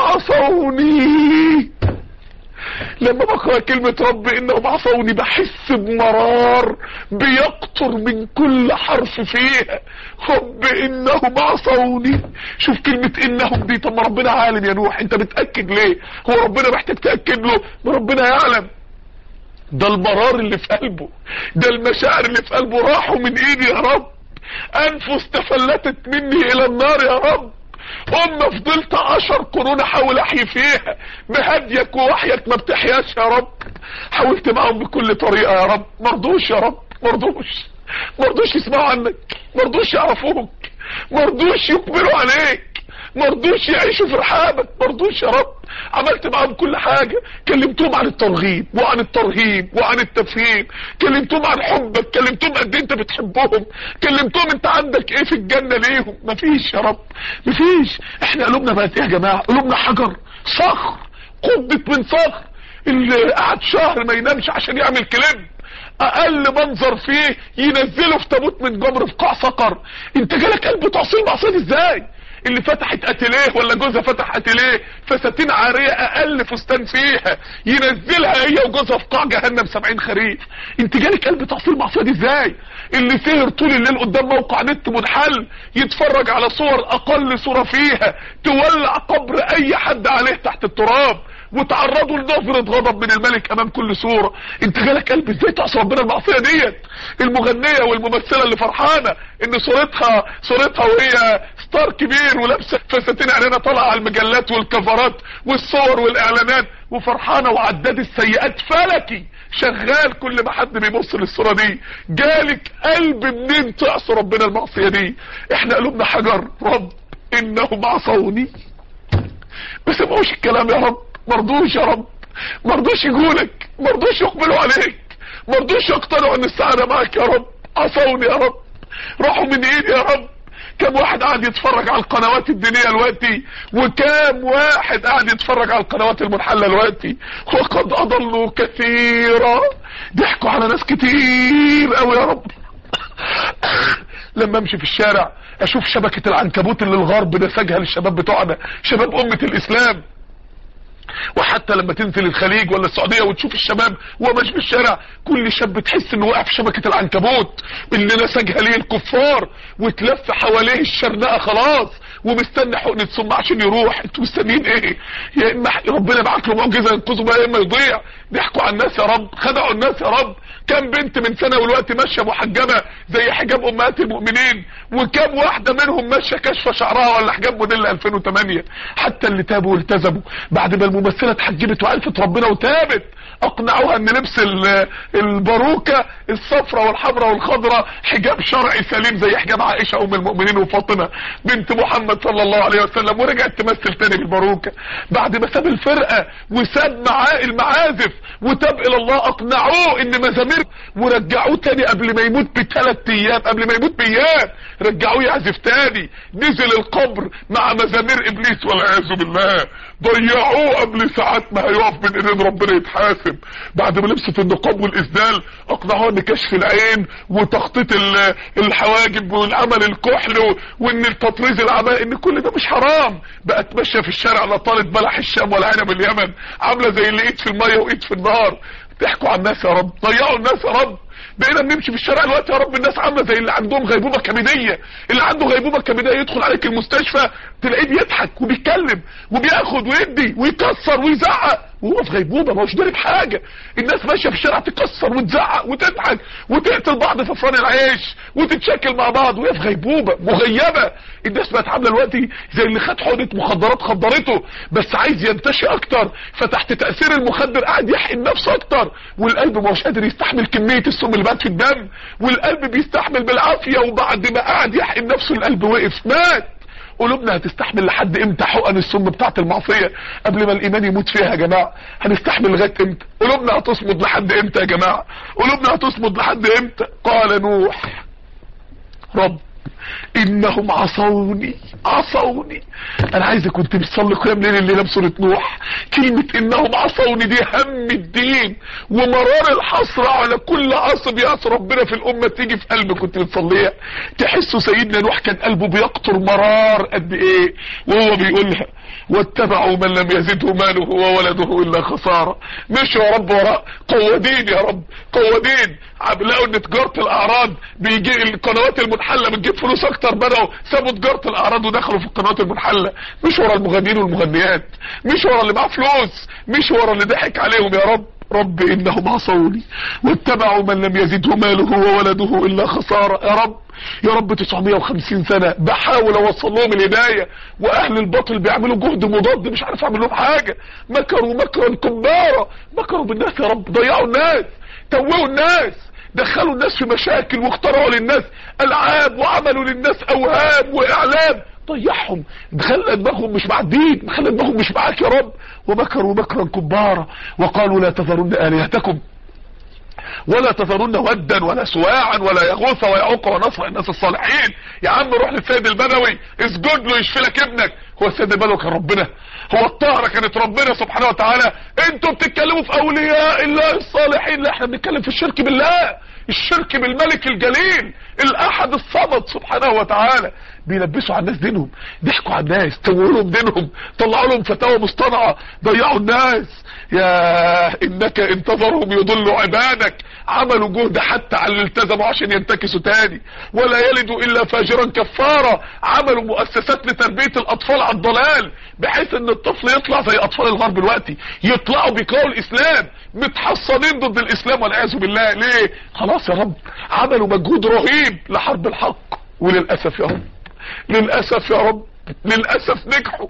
عصوني لما بقرا كلمة رب انهم عصوني بحس بمرار بيقطر من كل حرف فيها رب انهم عصوني شوف كلمة انهم دي طب ما ربنا عالم يا نوح انت بتأكد ليه هو ربنا محتاج تأكد له ما ربنا يعلم ده المرار اللي في قلبه ده المشاعر اللي في قلبه راحوا من ايدي يا رب انفس تفلتت مني الى النار يا رب أمة فضلت عشر قرون احاول احيي فيها بهديك ووحيك ما بتحياش يا رب حاولت معاهم بكل طريقة يا رب مرضوش يا رب مرضوش مرضوش يسمعوا عنك مرضوش يعرفوك مرضوش يقبلوا عليك مرضوش يعيشوا في رحابك مرضوش يا رب عملت معاهم كل حاجة كلمتهم عن الترغيب وعن الترهيب وعن التفهيم كلمتهم عن حبك كلمتهم قد إيه انت بتحبهم كلمتهم انت عندك ايه في الجنة ليهم مفيش يا رب مفيش احنا قلوبنا بقت ايه يا جماعة قلوبنا حجر صخر قبت من صخر اللي قعد شهر ما ينامش عشان يعمل كليب اقل منظر فيه ينزله في تابوت من جمر في قاع صقر انت جالك قلب تعصيل معصيه ازاي اللي فتحت اتليه ولا جوزها فتح اتليه فساتين عاريه اقل فستان فيها ينزلها هي وجوزها في قاع جهنم 70 خريف انت جالك قلب تعصيل معصيه دي ازاي اللي سهر طول الليل قدام موقع نت منحل يتفرج على صور اقل صوره فيها تولع قبر اي حد عليه تحت التراب وتعرضوا لنظرة غضب من الملك امام كل صورة انت جالك قلب ازاي تعصي ربنا المعصية ديت المغنية والممثلة اللي فرحانة ان صورتها صورتها وهي ستار كبير ولابسة فساتين عينينا طالعة على المجلات والكفرات والصور والاعلانات وفرحانة وعداد السيئات فلكي شغال كل ما حد بيبص للصورة دي جالك قلب منين تعصي ربنا المعصية دي احنا قلوبنا حجر رب انهم عصوني ما سمعوش الكلام يا رب مرضوش يا رب مرضوش يقولك مرضوش يقبلوا عليك مرضوش يقتنعوا ان السعادة معك يا رب عصوني يا رب راحوا من ايدي يا رب كم واحد قاعد يتفرج على القنوات الدينية دلوقتي وكم واحد قاعد يتفرج على القنوات المنحلة دلوقتي وقد اضلوا كثيرا ضحكوا على ناس كتير قوي يا رب لما امشي في الشارع اشوف شبكة العنكبوت اللي الغرب نسجها للشباب بتوعنا شباب امة الاسلام وحتى لما تنزل الخليج ولا السعودية وتشوف الشباب وهو ماشي في الشارع كل شاب تحس انه واقع في شبكة العنكبوت اللي نسجها ليه الكفار وتلف حواليه الشرنقة خلاص ومستني حقنة سم عشان يروح انتوا مستنيين ايه يا اما ربنا بعت له معجزة ينقذه بقى يا اما يضيع ضحكوا على الناس يا رب خدعوا الناس يا رب كم بنت من سنة والوقت ماشية محجبة زي حجاب امهات المؤمنين وكم واحدة منهم ماشية كشفة شعرها ولا حجاب موديل 2008 حتى اللي تابوا والتزموا بعد ما الممثلة اتحجبت وعرفت ربنا وتابت اقنعوها ان لبس الباروكة الصفراء والحمراء والخضراء حجاب شرعي سليم زي حجاب عائشة ام المؤمنين وفاطمة بنت محمد محمد صلى الله عليه وسلم ورجعت تمثل تاني بالباروكة بعد ما ساب الفرقة وساب معاه المعازف وتاب الى الله اقنعوه ان مزامير ورجعوه تاني قبل ما يموت بثلاث ايام قبل ما يموت بايام رجعوه يعزف تاني نزل القبر مع مزامير ابليس والعياذ بالله ضيعوه قبل ساعات ما هيقف بين ايدين ربنا يتحاسب بعد ما لبسه في النقاب والاسدال اقنعوه ان كشف العين وتخطيط ال- الحواجب والعمل الكحل وان التطريز العماء ان كل ده مش حرام بقى تمشى في الشارع لا طالت بلح الشام ولا عنب اليمن عامله زي اللي ايد في الميه وايد في النار ضحكوا على الناس يا رب ضيعوا الناس يا رب بقينا بنمشي في الشارع دلوقتي يا رب الناس عامله زي اللي عندهم غيبوبه كبديه اللي عنده غيبوبه كبديه يدخل عليك المستشفى تلاقيه بيضحك وبيتكلم وبياخد ويدي ويكسر ويزعق وهو في غيبوبه ما هوش داري بحاجه الناس ماشيه في الشارع تكسر وتزعق وتضحك وتقتل بعض في فرن العيش وتتشكل مع بعض وهي في غيبوبه مغيبه الناس بقت عامله دلوقتي زي اللي خد حقنه مخدرات خدرته بس عايز ينتشي اكتر فتحت تاثير المخدر قاعد يحقن نفسه اكتر والقلب ما هوش قادر يستحمل كميه السم اللي بقت في الدم والقلب بيستحمل بالعافيه وبعد ما قعد يحقن نفسه القلب وقف مات قلوبنا هتستحمل لحد امتى حقن السم بتاعت المعصية قبل ما الايمان يموت فيها يا جماعة هنستحمل لغاية امتى قلوبنا هتصمد لحد امتى يا جماعة قلوبنا هتصمد لحد امتى قال نوح رب انهم عصوني عصوني انا عايزك كنت بتصلي قيام ليل الليله بسوره نوح كلمه انهم عصوني دي هم الدين ومرار الحسره على كل عصب يعصي ربنا في الامه تيجي في قلبك كنت بتصليها تحسوا سيدنا نوح كان قلبه بيقطر مرار قد ايه وهو بيقولها واتبعوا من لم يزده ماله وولده الا خساره مشوا يا رب وراء قوادين يا رب قوادين لقوا ان تجاره الاعراض بيجي القنوات المنحله بتجيب فلوس اكتر بدأوا سابوا تجاره الاعراض ودخلوا في القنوات المنحله مش ورا المغنيين والمغنيات مش ورا اللي معاه فلوس مش ورا اللي ضحك عليهم يا رب رب انهم عصوني واتبعوا من لم يزده ماله وولده الا خساره يا رب يا رب 950 سنة بحاول اوصل لهم الهداية واهل الباطل بيعملوا جهد مضاد مش عارف اعمل لهم حاجة مكروا مكرا كبارا مكروا بالناس يا رب ضيعوا الناس توهوا الناس دخلوا الناس في مشاكل واخترعوا للناس العاب وعملوا للناس اوهام واعلام ضيعهم خلى دماغهم مش مع الدين خلى دماغهم مش معاك يا رب ومكروا مكرا كبارا وقالوا لا تذرن الهتكم ولا تذرن ودا ولا سواعا ولا يغوث ويعوق ونصر الناس الصالحين يا عم روح للسيد البدوي اسجد له يشفي لك ابنك هو السيد البدوي كان ربنا هو الطهرة كانت ربنا سبحانه وتعالى انتوا بتتكلموا في اولياء الله الصالحين لا احنا بنتكلم في الشرك بالله الشرك بالملك الجليل الاحد الصمد سبحانه وتعالى بيلبسوا على الناس دينهم ضحكوا على الناس طوروا لهم دينهم طلعوا لهم فتاوى مصطنعه ضيعوا الناس يا انك انتظرهم يضلوا عبادك عملوا جهد حتى على اللي التزموا عشان ينتكسوا تاني ولا يلدوا الا فاجرا كفارا عملوا مؤسسات لتربيه الاطفال على الضلال بحيث ان الطفل يطلع زي اطفال الغرب دلوقتي يطلعوا بيكرهوا الاسلام متحصنين ضد الاسلام والعياذ بالله ليه خلاص يا رب عملوا مجهود رهيب لحرب الحق وللاسف يا رب للاسف يا رب للاسف نجحوا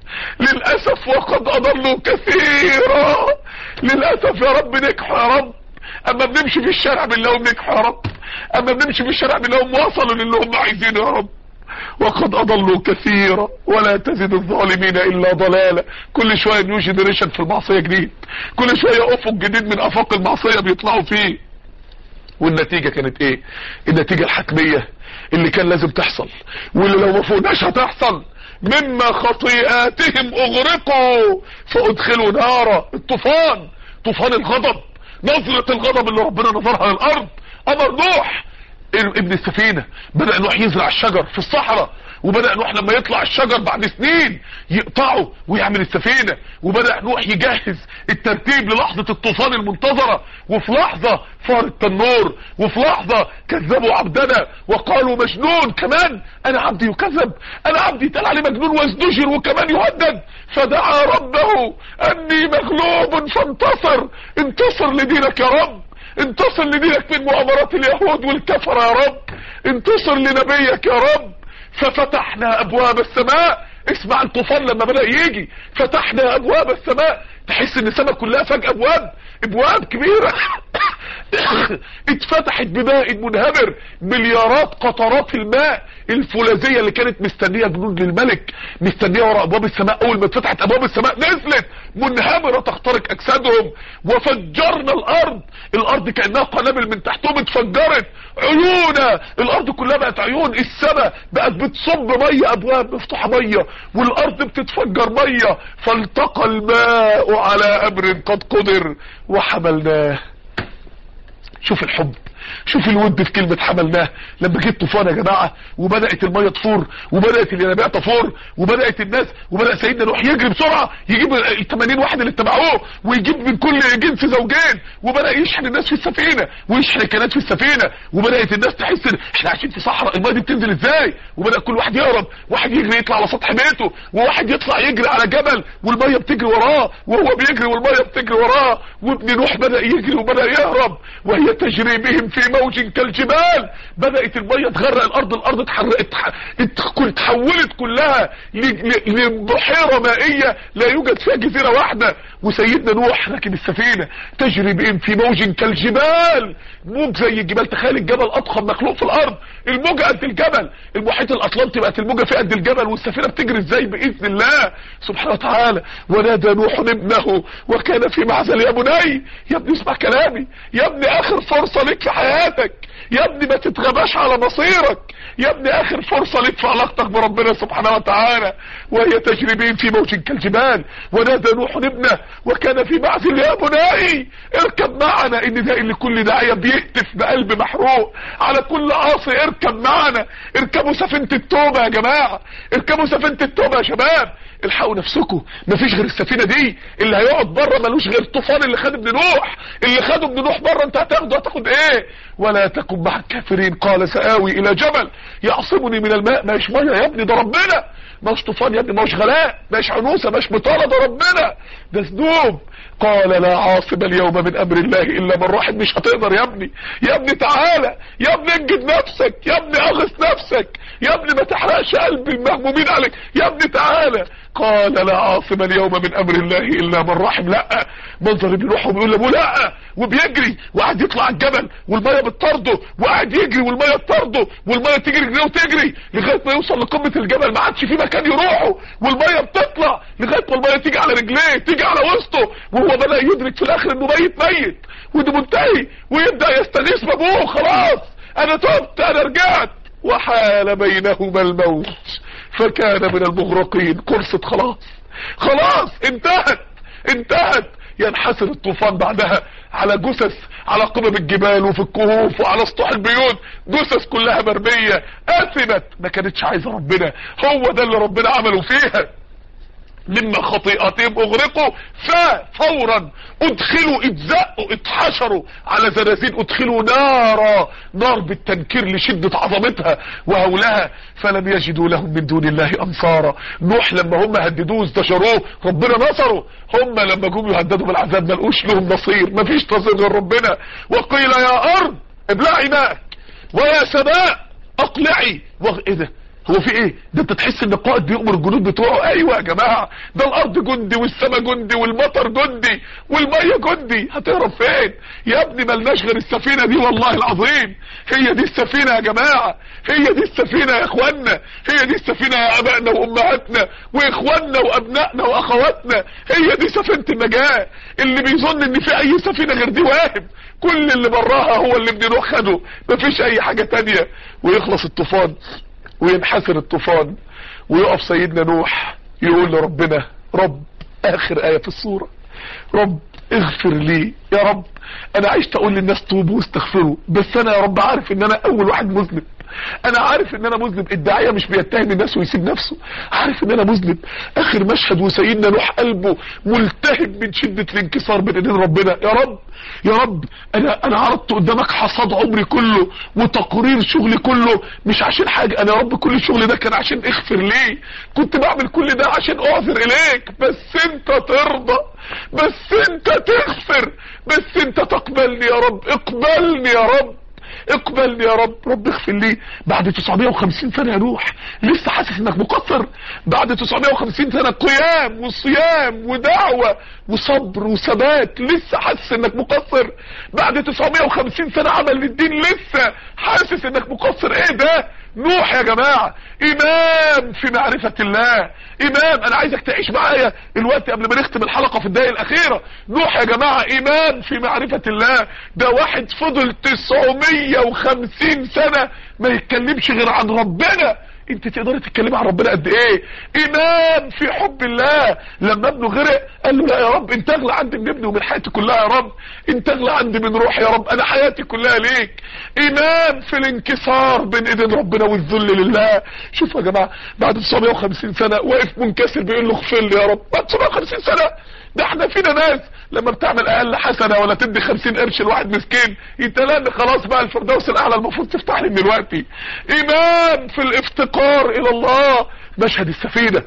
للاسف وقد اضلوا كثيرا للاسف يا رب نجحوا يا رب اما بنمشي في الشارع بنلاقيهم نجحوا يا رب اما بنمشي في الشارع بنلاقيهم وصلوا للي هم عايزينه يا رب وقد اضلوا كثيرا ولا تزد الظالمين الا ضلالا كل شويه نيو جنريشن في المعصيه جديد كل شويه افق جديد من افاق المعصيه بيطلعوا فيه والنتيجة كانت ايه النتيجة الحتمية اللي كان لازم تحصل واللي لو ما فوقناش هتحصل مما خطيئاتهم اغرقوا فادخلوا نارا الطوفان طوفان الغضب نظرة الغضب اللي ربنا نظرها للارض امر نوح ابن السفينة بدأ نوح يزرع الشجر في الصحراء وبدأ نوح لما يطلع الشجر بعد سنين يقطعه ويعمل السفينة وبدأ نوح يجهز الترتيب للحظة الطوفان المنتظرة وفي لحظة فار التنور وفي لحظة كذبوا عبدنا وقالوا مجنون كمان انا عبدي يكذب انا عبدي يتقال عليه مجنون وازدجر وكمان يهدد فدعا ربه اني مغلوب فانتصر انتصر لدينك يا رب انتصر لدينك من مؤامرات اليهود والكفر يا رب انتصر لنبيك يا رب ففتحنا ابواب السماء اسمع الطوفان لما بدأ يجي فتحنا ابواب السماء تحس ان السماء كلها فجأة ابواب ابواب كبيرة اتفتحت بماء منهمر مليارات قطرات الماء الفولاذية اللي كانت مستنية جنود للملك مستنية وراء ابواب السماء اول ما اتفتحت ابواب السماء نزلت منهمرة تخترق اجسادهم وفجرنا الارض الارض كأنها قنابل من تحتهم اتفجرت عيونا الارض كلها بقت عيون السماء بقت بتصب مية ابواب مفتوحة مية والارض بتتفجر مية فالتقى الماء على امر قد قدر وحملناه شوف الحب شوف الود في كلمة حملناه لما جيت طوفان يا جماعة وبدأت المية تفور وبدأت الينابيع تفور وبدأت الناس وبدأ سيدنا نوح يجري بسرعة يجيب ال 80 واحد اللي اتبعوه ويجيب من كل جنس زوجين وبدأ يشحن الناس في السفينة ويشحن الكنات في السفينة وبدأت الناس تحس ان احنا عايشين في صحراء المية دي بتنزل ازاي وبدأ كل واحد يهرب واحد يجري يطلع على سطح بيته وواحد يطلع يجري على جبل والمية بتجري وراه وهو بيجري والمية بتجري وراه وابن نوح بدأ يجري وبدأ يهرب وهي تجري بهم في موج كالجبال بدأت المية تغرق الارض الارض اتحرقت اتحولت كلها لبحيرة مائية لا يوجد فيها جزيرة واحدة وسيدنا نوح لكن السفينة تجري بهم في موج كالجبال موج زي الجبال تخيل الجبل اضخم مخلوق في الارض الموجة قد الجبل المحيط الاطلنطي بقت الموجة في قد الجبل والسفينة بتجري ازاي باذن الله سبحانه وتعالى ونادى نوح ابنه وكان في معزل يا بني يا ابني اسمع كلامي يا ابني اخر فرصة لك في حياتك يا ابني ما تتغباش على مصيرك يا ابني اخر فرصة لك في علاقتك بربنا سبحانه وتعالى وهي تجري بهم في موج كالجبال ونادى نوح ابنه وكان في معزل يا بني اركب معنا ان ده اللي كل داعية بيهتف بقلب محروق على كل عاصي اركب معنا اركبوا سفينة التوبة يا جماعة اركبوا سفينة التوبة يا شباب الحقوا نفسكم مفيش غير السفينة دي اللي هيقعد بره ملوش غير الطوفان اللي خد ابن نوح اللي خده ابن نوح بره انت هتاخده هتاخد ايه ولا تكن مع الكافرين قال سآوي الى جبل يعصمني من الماء ماش ميه يا ابني ده ربنا ماش طوفان يا ابني ماش غلاء ماش عنوسه ماش بطاله ده ربنا ده ذنوب قال لا عاصم اليوم من امر الله الا من رحم مش هتقدر يا ابني يا ابني تعالى يا ابني انجد نفسك يا ابني اغث نفسك يا ابني ما تحرقش قلب المهمومين عليك يا ابني تعالى قال لا عاصم اليوم من امر الله الا من رحم لا منظر ابن روحه بيقول لابوه لا وبيجري وقعد يطلع الجبل والميه بتطرده وقعد يجري والميه تطرده والميه تجري رجليه وتجري لغايه ما يوصل لقمه الجبل ما عادش في مكان يروحه والميه بتطلع لغايه ما الميه تيجي على رجليه تيجي على وسطه وهو بدا يدرك في الاخر انه ميت ميت وده منتهي ويبدا يستغيث بابوه خلاص انا تبت انا رجعت وحال بينهما الموت فكان من المغرقين قرصت خلاص خلاص انتهت انتهت ينحسر الطوفان بعدها على جثث على قمم الجبال وفي الكهوف وعلى سطوح البيوت جثث كلها مرمية اثمت ما كانتش عايزة ربنا هو ده اللي ربنا عمله فيها مما خطيئتهم اغرقوا ففورا ادخلوا اتزقوا اتحشروا على زنازين ادخلوا نارا نار بالتنكير لشدة عظمتها وهولها فلم يجدوا لهم من دون الله انصارا نوح لما هم هددوه ازدجروه ربنا نصره هم لما جم يهددوا بالعذاب ما لقوش لهم نصير مفيش نصير غير ربنا وقيل يا ارض ابلعي ماءك ويا سماء اقلعي ايه ده هو في ايه ده انت تحس ان القائد بيأمر الجنود بتوعه ايوه يا جماعة ده الارض جندي والسماء جندي والمطر جندي والمية جندي هتهرب فين يا ابني ملناش غير السفينة دي والله العظيم هي دي السفينة يا جماعة هي دي السفينة يا اخوانا هي دي السفينة يا ابائنا وامهاتنا واخواننا وابنائنا واخواتنا هي دي سفينة النجاة اللي بيظن ان في اي سفينة غير دي واهم كل اللي براها هو اللي ابن نوح خده مفيش اي حاجة تانية ويخلص الطوفان وينحسر الطوفان ويقف سيدنا نوح يقول لربنا رب اخر اية في الصورة رب اغفر لي يا رب انا عشت اقول للناس توبوا واستغفروا بس انا يا رب عارف ان انا اول واحد مذنب انا عارف ان انا مذنب الداعية مش بيتهم الناس ويسيب نفسه عارف ان انا مذنب اخر مشهد وسيدنا نوح قلبه ملتهب من شدة الانكسار بين ايدين ربنا يا رب يا رب انا انا عرضت قدامك حصاد عمري كله وتقرير شغلي كله مش عشان حاجة انا يا رب كل الشغل ده كان عشان اغفر لي كنت بعمل كل ده عشان اعذر اليك بس انت ترضى بس انت تغفر بس انت تقبلني يا رب اقبلني يا رب اقبلني يا رب رب اغفر لي بعد 950 سنة يا نوح لسه حاسس انك مقصر بعد 950 سنة قيام وصيام ودعوة وصبر وثبات لسه حاسس انك مقصر بعد 950 سنة عمل للدين لسه حاسس انك مقصر ايه ده نوح يا جماعة امام في معرفة الله امام انا عايزك تعيش معايا الوقت قبل ما نختم الحلقة في الدقائق الاخيرة نوح يا جماعة امام في معرفة الله ده واحد فضل 950 سنة ما يتكلمش غير عن ربنا انت تقدري تتكلمي عن ربنا قد ايه امام في حب الله لما ابنه غرق قال له لا يا رب انت اغلى عندي من ابني ومن حياتي كلها يا رب انت اغلى عندي من روحي يا رب انا حياتي كلها ليك امام في الانكسار بين ايدين ربنا والذل لله شوفوا يا جماعه بعد 950 سنه واقف منكسر بيقول له اغفر لي يا رب بعد 950 سنه ده احنا فينا ناس لما بتعمل اقل حسنه ولا تدي 50 قرش لواحد مسكين يتلان خلاص بقى الفردوس الاعلى المفروض تفتح لي من دلوقتي امام في الافتقار الى الله مشهد السفينه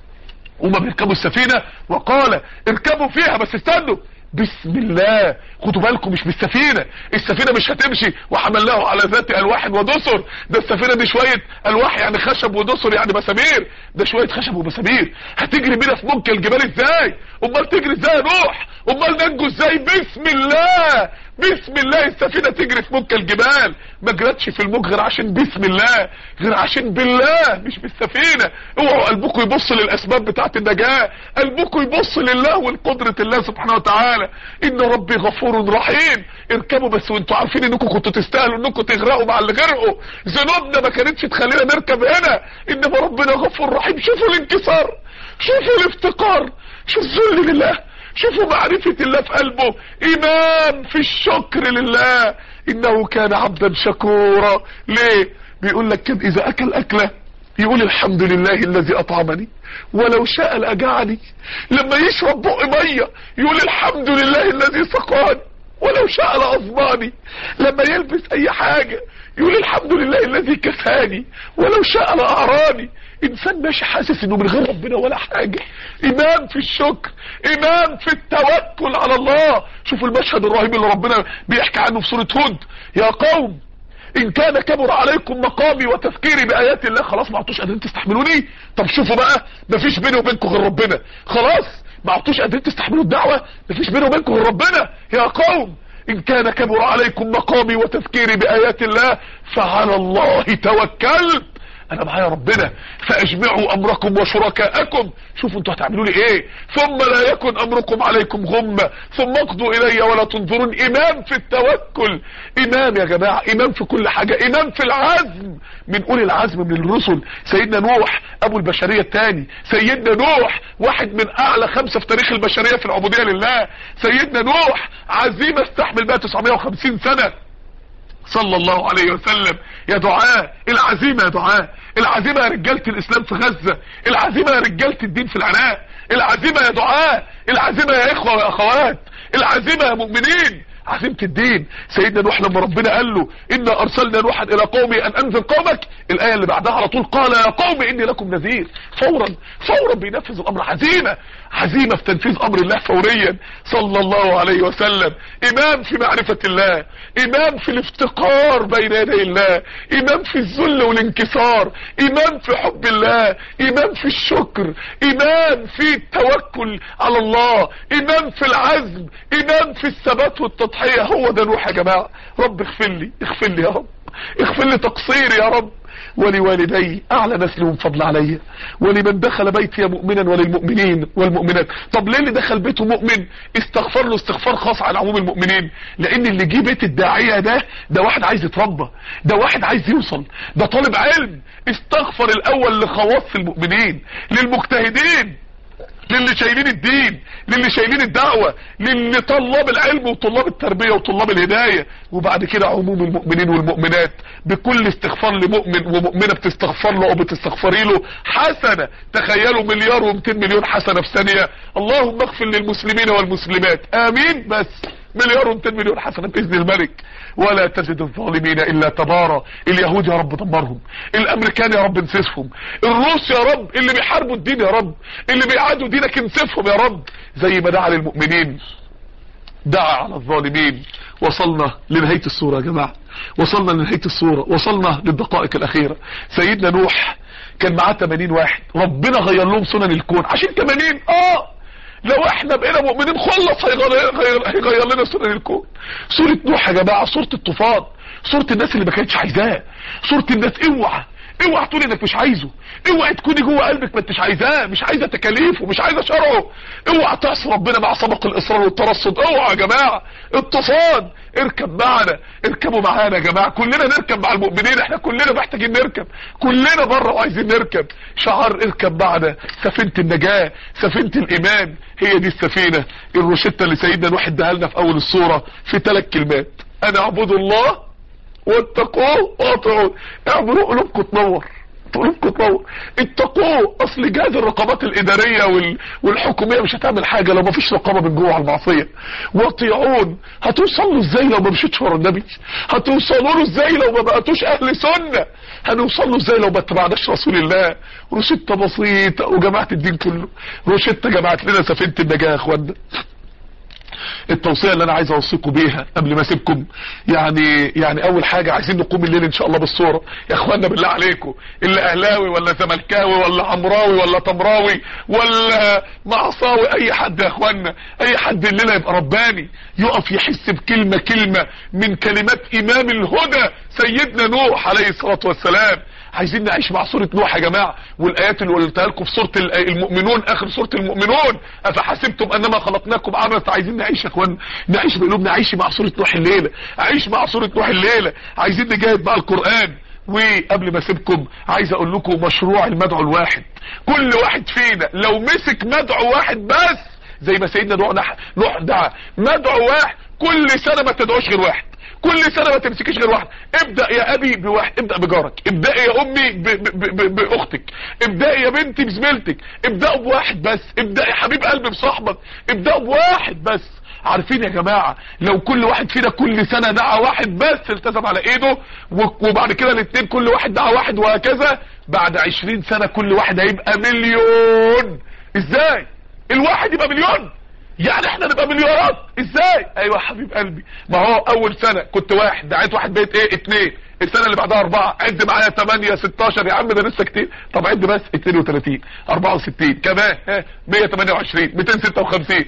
هما بيركبوا السفينه وقال اركبوا فيها بس استنوا بسم الله خدوا بالكم مش بالسفينة السفينة مش هتمشي وحملناه على ذات الواح ودسر ده السفينة دي شوية الواح يعني خشب ودسر يعني مسامير ده شوية خشب ومسامير هتجري بينا في ممكن الجبال ازاي امال تجري ازاي يا نوح امال ننجو ازاي بسم الله بسم الله السفينة تجري في ممكن الجبال ما جرتش في الموج غير عشان بسم الله غير عشان بالله مش بالسفينة اوعوا قلبكم يبص للاسباب بتاعت النجاة قلبكم يبص لله والقدرة الله سبحانه وتعالى ان ربي غفور رحيم اركبوا بس وانتوا عارفين انكم كنتوا تستاهلوا انكم تغرقوا مع اللي غرقوا ذنوبنا ما كانتش تخلينا نركب هنا انما ربنا غفور رحيم شوفوا الانكسار شوفوا الافتقار شوفوا الذل لله شوفوا معرفة الله في قلبه امام في الشكر لله انه كان عبدا شكورا ليه بيقول لك كده اذا اكل اكله يقول الحمد لله الذي اطعمني ولو شاء لاجعني لما يشرب بق ميه يقول الحمد لله الذي سقاني ولو شاء لاصباني لما يلبس اي حاجة يقول الحمد لله الذي كفاني ولو شاء لاعراني انسان ماشي حاسس انه من غير ربنا ولا حاجة امام في الشكر امام في التوكل على الله شوفوا المشهد الرهيب اللي ربنا بيحكي عنه في سورة هود يا قوم ان كان كبر عليكم مقامي وتفكيري بايات الله خلاص ما عدتوش قادرين تستحملوني طب شوفوا بقى مفيش بيني وبينكم غير ربنا خلاص ما عدتوش قادرين تستحملوا الدعوة مفيش بيني وبينكم غير ربنا يا قوم ان كان كبر عليكم مقامي وتفكيري بايات الله فعلى الله توكلت انا معايا ربنا فاجمعوا امركم وشركاءكم شوفوا انتوا هتعملوا لي ايه ثم لا يكن امركم عليكم غمة ثم اقضوا الي ولا تنظرون امام في التوكل امام يا جماعة امام في كل حاجة امام في العزم من اولي العزم من الرسل سيدنا نوح ابو البشرية الثاني سيدنا نوح واحد من اعلى خمسة في تاريخ البشرية في العبودية لله سيدنا نوح عزيمة استحمل بقى 950 سنة صلى الله عليه وسلم يا دعاء العزيمة يا دعاء العزيمة يا رجالة الاسلام في غزة العزيمة يا رجالة الدين في العراق العزيمة يا دعاء العزيمة يا اخوة واخوات العزيمة يا مؤمنين عزيمة الدين سيدنا نوح لما ربنا قال له إنا أرسلنا نوحا إلى قومي أن أنزل قومك الآية اللي بعدها على طول قال يا قوم إني لكم نذير فورا فورا بينفذ الأمر عزيمة عزيمة في تنفيذ أمر الله فوريا صلى الله عليه وسلم إمام في معرفة الله إمام في الافتقار بين يدي الله إمام في الذل والانكسار إمام في حب الله إمام في الشكر إمام في التوكل على الله إمام في العزم إمام في الثبات والتضحية هو ده نوح يا جماعة رب اغفر لي اغفر لي يا رب اغفر لي تقصيري يا رب ولوالدي اعلى ناس لهم فضل عليا ولمن دخل بيتي مؤمنا وللمؤمنين والمؤمنات طب ليه اللي دخل بيته مؤمن استغفر له استغفار خاص على عموم المؤمنين لان اللي جه بيت الداعية ده ده واحد عايز يتربى ده واحد عايز يوصل ده طالب علم استغفر الاول لخواص المؤمنين للمجتهدين للي شايلين الدين للي شايلين الدعوة للي طلاب العلم وطلاب التربية وطلاب الهداية وبعد كده عموم المؤمنين والمؤمنات بكل استغفار لمؤمن ومؤمنة بتستغفر له او بتستغفري له حسنة تخيلوا مليار و200 مليون حسنة في ثانية اللهم اغفر للمسلمين والمسلمات امين بس مليار و200 مليون حسنة باذن الملك ولا تزد الظالمين الا تبارى اليهود يا رب دمرهم الامريكان يا رب انسفهم الروس يا رب اللي بيحاربوا الدين يا رب اللي بيعادوا دينك انسفهم يا رب زي ما دعا للمؤمنين دعا على الظالمين وصلنا لنهاية الصورة يا جماعة وصلنا لنهاية الصورة وصلنا للدقائق الاخيرة سيدنا نوح كان معاه 80 واحد ربنا غير لهم سنن الكون عشان 80 اه لو احنا بقينا مؤمنين خلص هيغير, هيغير, هيغير لنا سنن الكون سورة نوح يا جماعة سورة الطوفان سورة الناس اللي ما كانتش عايزاه سورة الناس اوعى اوعى تقول انك مش عايزه اوعى تكوني جوه قلبك ما انتش عايزاه مش عايزه تكاليفه مش عايزه شرعه اوعى تعصي ربنا مع سبق الاصرار والترصد اوعى يا جماعه الطوفان اركب معنا اركبوا معانا يا جماعه كلنا نركب مع المؤمنين احنا كلنا محتاجين نركب كلنا بره وعايزين نركب شعار اركب معنا سفينه النجاه سفينه الايمان هي دي السفينه الروشته اللي سيدنا نوح اداها لنا في اول الصوره في ثلاث كلمات انا اعبد الله واتقوه واطيعون اعملوا قلوبكم تنور قلوبكم تنور اتقوه اصل جهاز الرقابات الاداريه وال... والحكوميه مش هتعمل حاجه لو ما فيش رقابه من جوه على المعصيه واطيعون هتوصلوا ازاي لو ما مشيتش ورا النبي هتوصلوا له ازاي لو ما بقتوش اهل سنه هنوصل له ازاي لو ما اتبعناش رسول الله روشته بسيطه وجماعه الدين كله روشته جمعت لنا سفينه النجاه يا اخوانا التوصية اللي انا عايز اوصيكم بيها قبل ما اسيبكم يعني يعني اول حاجة عايزين نقوم الليل ان شاء الله بالصورة يا اخوانا بالله عليكم اللي اهلاوي ولا زملكاوي ولا حمراوي ولا تمراوي ولا معصاوي اي حد يا اخوانا اي حد الليلة يبقى رباني يقف يحس بكلمة كلمة من كلمات امام الهدى سيدنا نوح عليه الصلاة والسلام عايزين نعيش مع سورة نوح يا جماعة والايات اللي قلتها لكم في سورة المؤمنون اخر سورة المؤمنون افحسبتم انما خلقناكم عبثا عايزين نعيش يا اخوان نعيش بقلوبنا عيش مع سورة نوح الليلة عيش مع سورة نوح الليلة عايزين نجاهد مع القرآن وقبل ما اسيبكم عايز اقول لكم مشروع المدعو الواحد كل واحد فينا لو مسك مدعو واحد بس زي ما سيدنا نوح نوح دعا مدعو واحد كل سنة ما تدعوش غير واحد كل سنة ما تمسكيش غير واحد ابدأ يا ابي بواحد ابدأ بجارك ابدأ يا امي ب ب ب باختك ابدأ يا بنتي بزميلتك ابدأ بواحد بس ابدأ يا حبيب قلبي بصاحبك ابدأ بواحد بس عارفين يا جماعة لو كل واحد فينا كل سنة دعا واحد بس التزم على ايده وبعد كده الاثنين كل واحد دعا واحد وهكذا بعد عشرين سنة كل واحد هيبقى مليون ازاي الواحد يبقى مليون يعني احنا نبقى مليارات ازاي ايوه حبيب قلبي ما هو اول سنة كنت واحد دعيت واحد بقيت ايه اتنين السنة اللي بعدها اربعة عد معايا 8 16 يا عم ده لسه كتير طب عد بس 32 64 كمان ها 128 256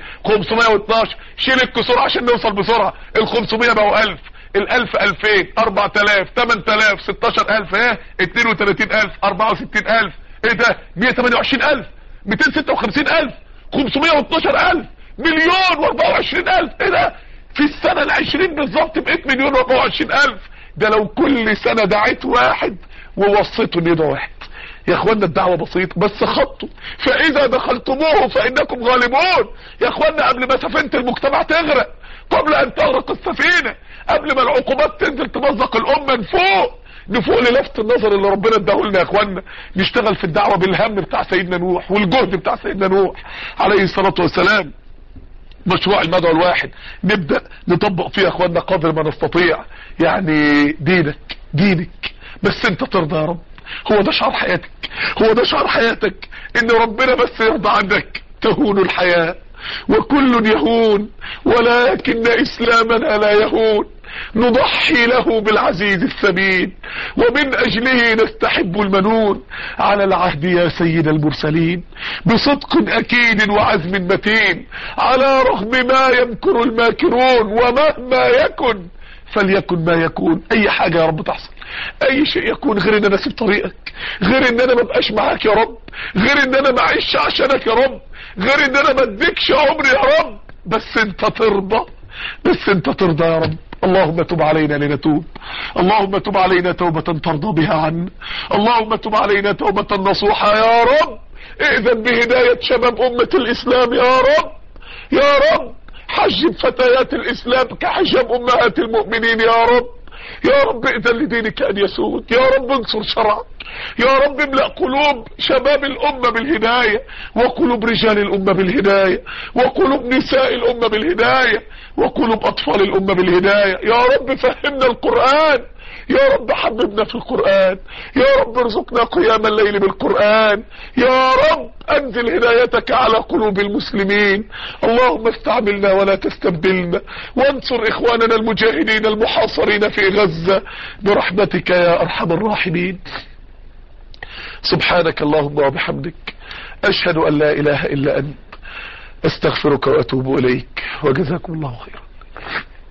512 شيل الكسور عشان نوصل بسرعة ال 500 بقوا 1000 الالف الفين اربع تلاف تمن تلاف ستاشر الف ايه اتنين وتلاتين الف اربعة وستين الف ايه ده مية تمانية وعشرين الف ميتين ستة وخمسين الف خمسمية واتناشر الف مليون واربعة وعشرين الف ايه ده في السنة العشرين بالظبط بقيت مليون واربعة وعشرين الف ده لو كل سنة دعيت واحد ووصيته ان يدعو واحد يا اخوانا الدعوة بسيطة بس خطوا فاذا دخلتموه فانكم غالبون يا اخوانا قبل ما سفينة المجتمع تغرق قبل ان تغرق السفينة قبل ما العقوبات تنزل تمزق الامة نفوق نفوق للفت النظر اللي ربنا اداه لنا يا اخوانا نشتغل في الدعوة بالهم بتاع سيدنا نوح والجهد بتاع سيدنا نوح عليه الصلاة والسلام مشروع المدعو الواحد نبدأ نطبق فيه يا اخوانا قدر ما نستطيع يعني دينك دينك بس انت ترضى يا رب هو ده شعار حياتك هو ده شعار حياتك ان ربنا بس يرضى عنك تهون الحياة وكل يهون ولكن اسلامنا لا يهون نضحي له بالعزيز الثمين ومن اجله نستحب المنون على العهد يا سيد المرسلين بصدق اكيد وعزم متين على رغم ما يمكر الماكرون ومهما يكن فليكن ما يكون اي حاجة يا رب تحصل اي شيء يكون غير ان انا اسيب طريقك غير ان انا ما بقاش معاك يا رب غير ان انا معيش عشانك يا رب غير ان انا ما اديكش عمري يا رب بس انت ترضى بس انت ترضى يا رب اللهم تب علينا لنتوب اللهم تب علينا توبة ترضى بها عنا اللهم تب علينا توبة نصوحة يا رب اذن بهداية شباب امة الاسلام يا رب يا رب حجب فتيات الاسلام كحجاب امهات المؤمنين يا رب يا رب ائذن لدينك ان يسود يا رب انصر شرعك يا رب املأ قلوب شباب الامة بالهداية وقلوب رجال الامة بالهداية وقلوب نساء الامة بالهداية وقلوب اطفال الامة بالهداية يا رب فهمنا القرآن يا رب حببنا في القرآن يا رب ارزقنا قيام الليل بالقرآن يا رب انزل هدايتك على قلوب المسلمين اللهم استعملنا ولا تستبدلنا وانصر اخواننا المجاهدين المحاصرين في غزة برحمتك يا ارحم الراحمين سبحانك اللهم وبحمدك اشهد ان لا اله الا انت استغفرك واتوب اليك وجزاكم الله خيرا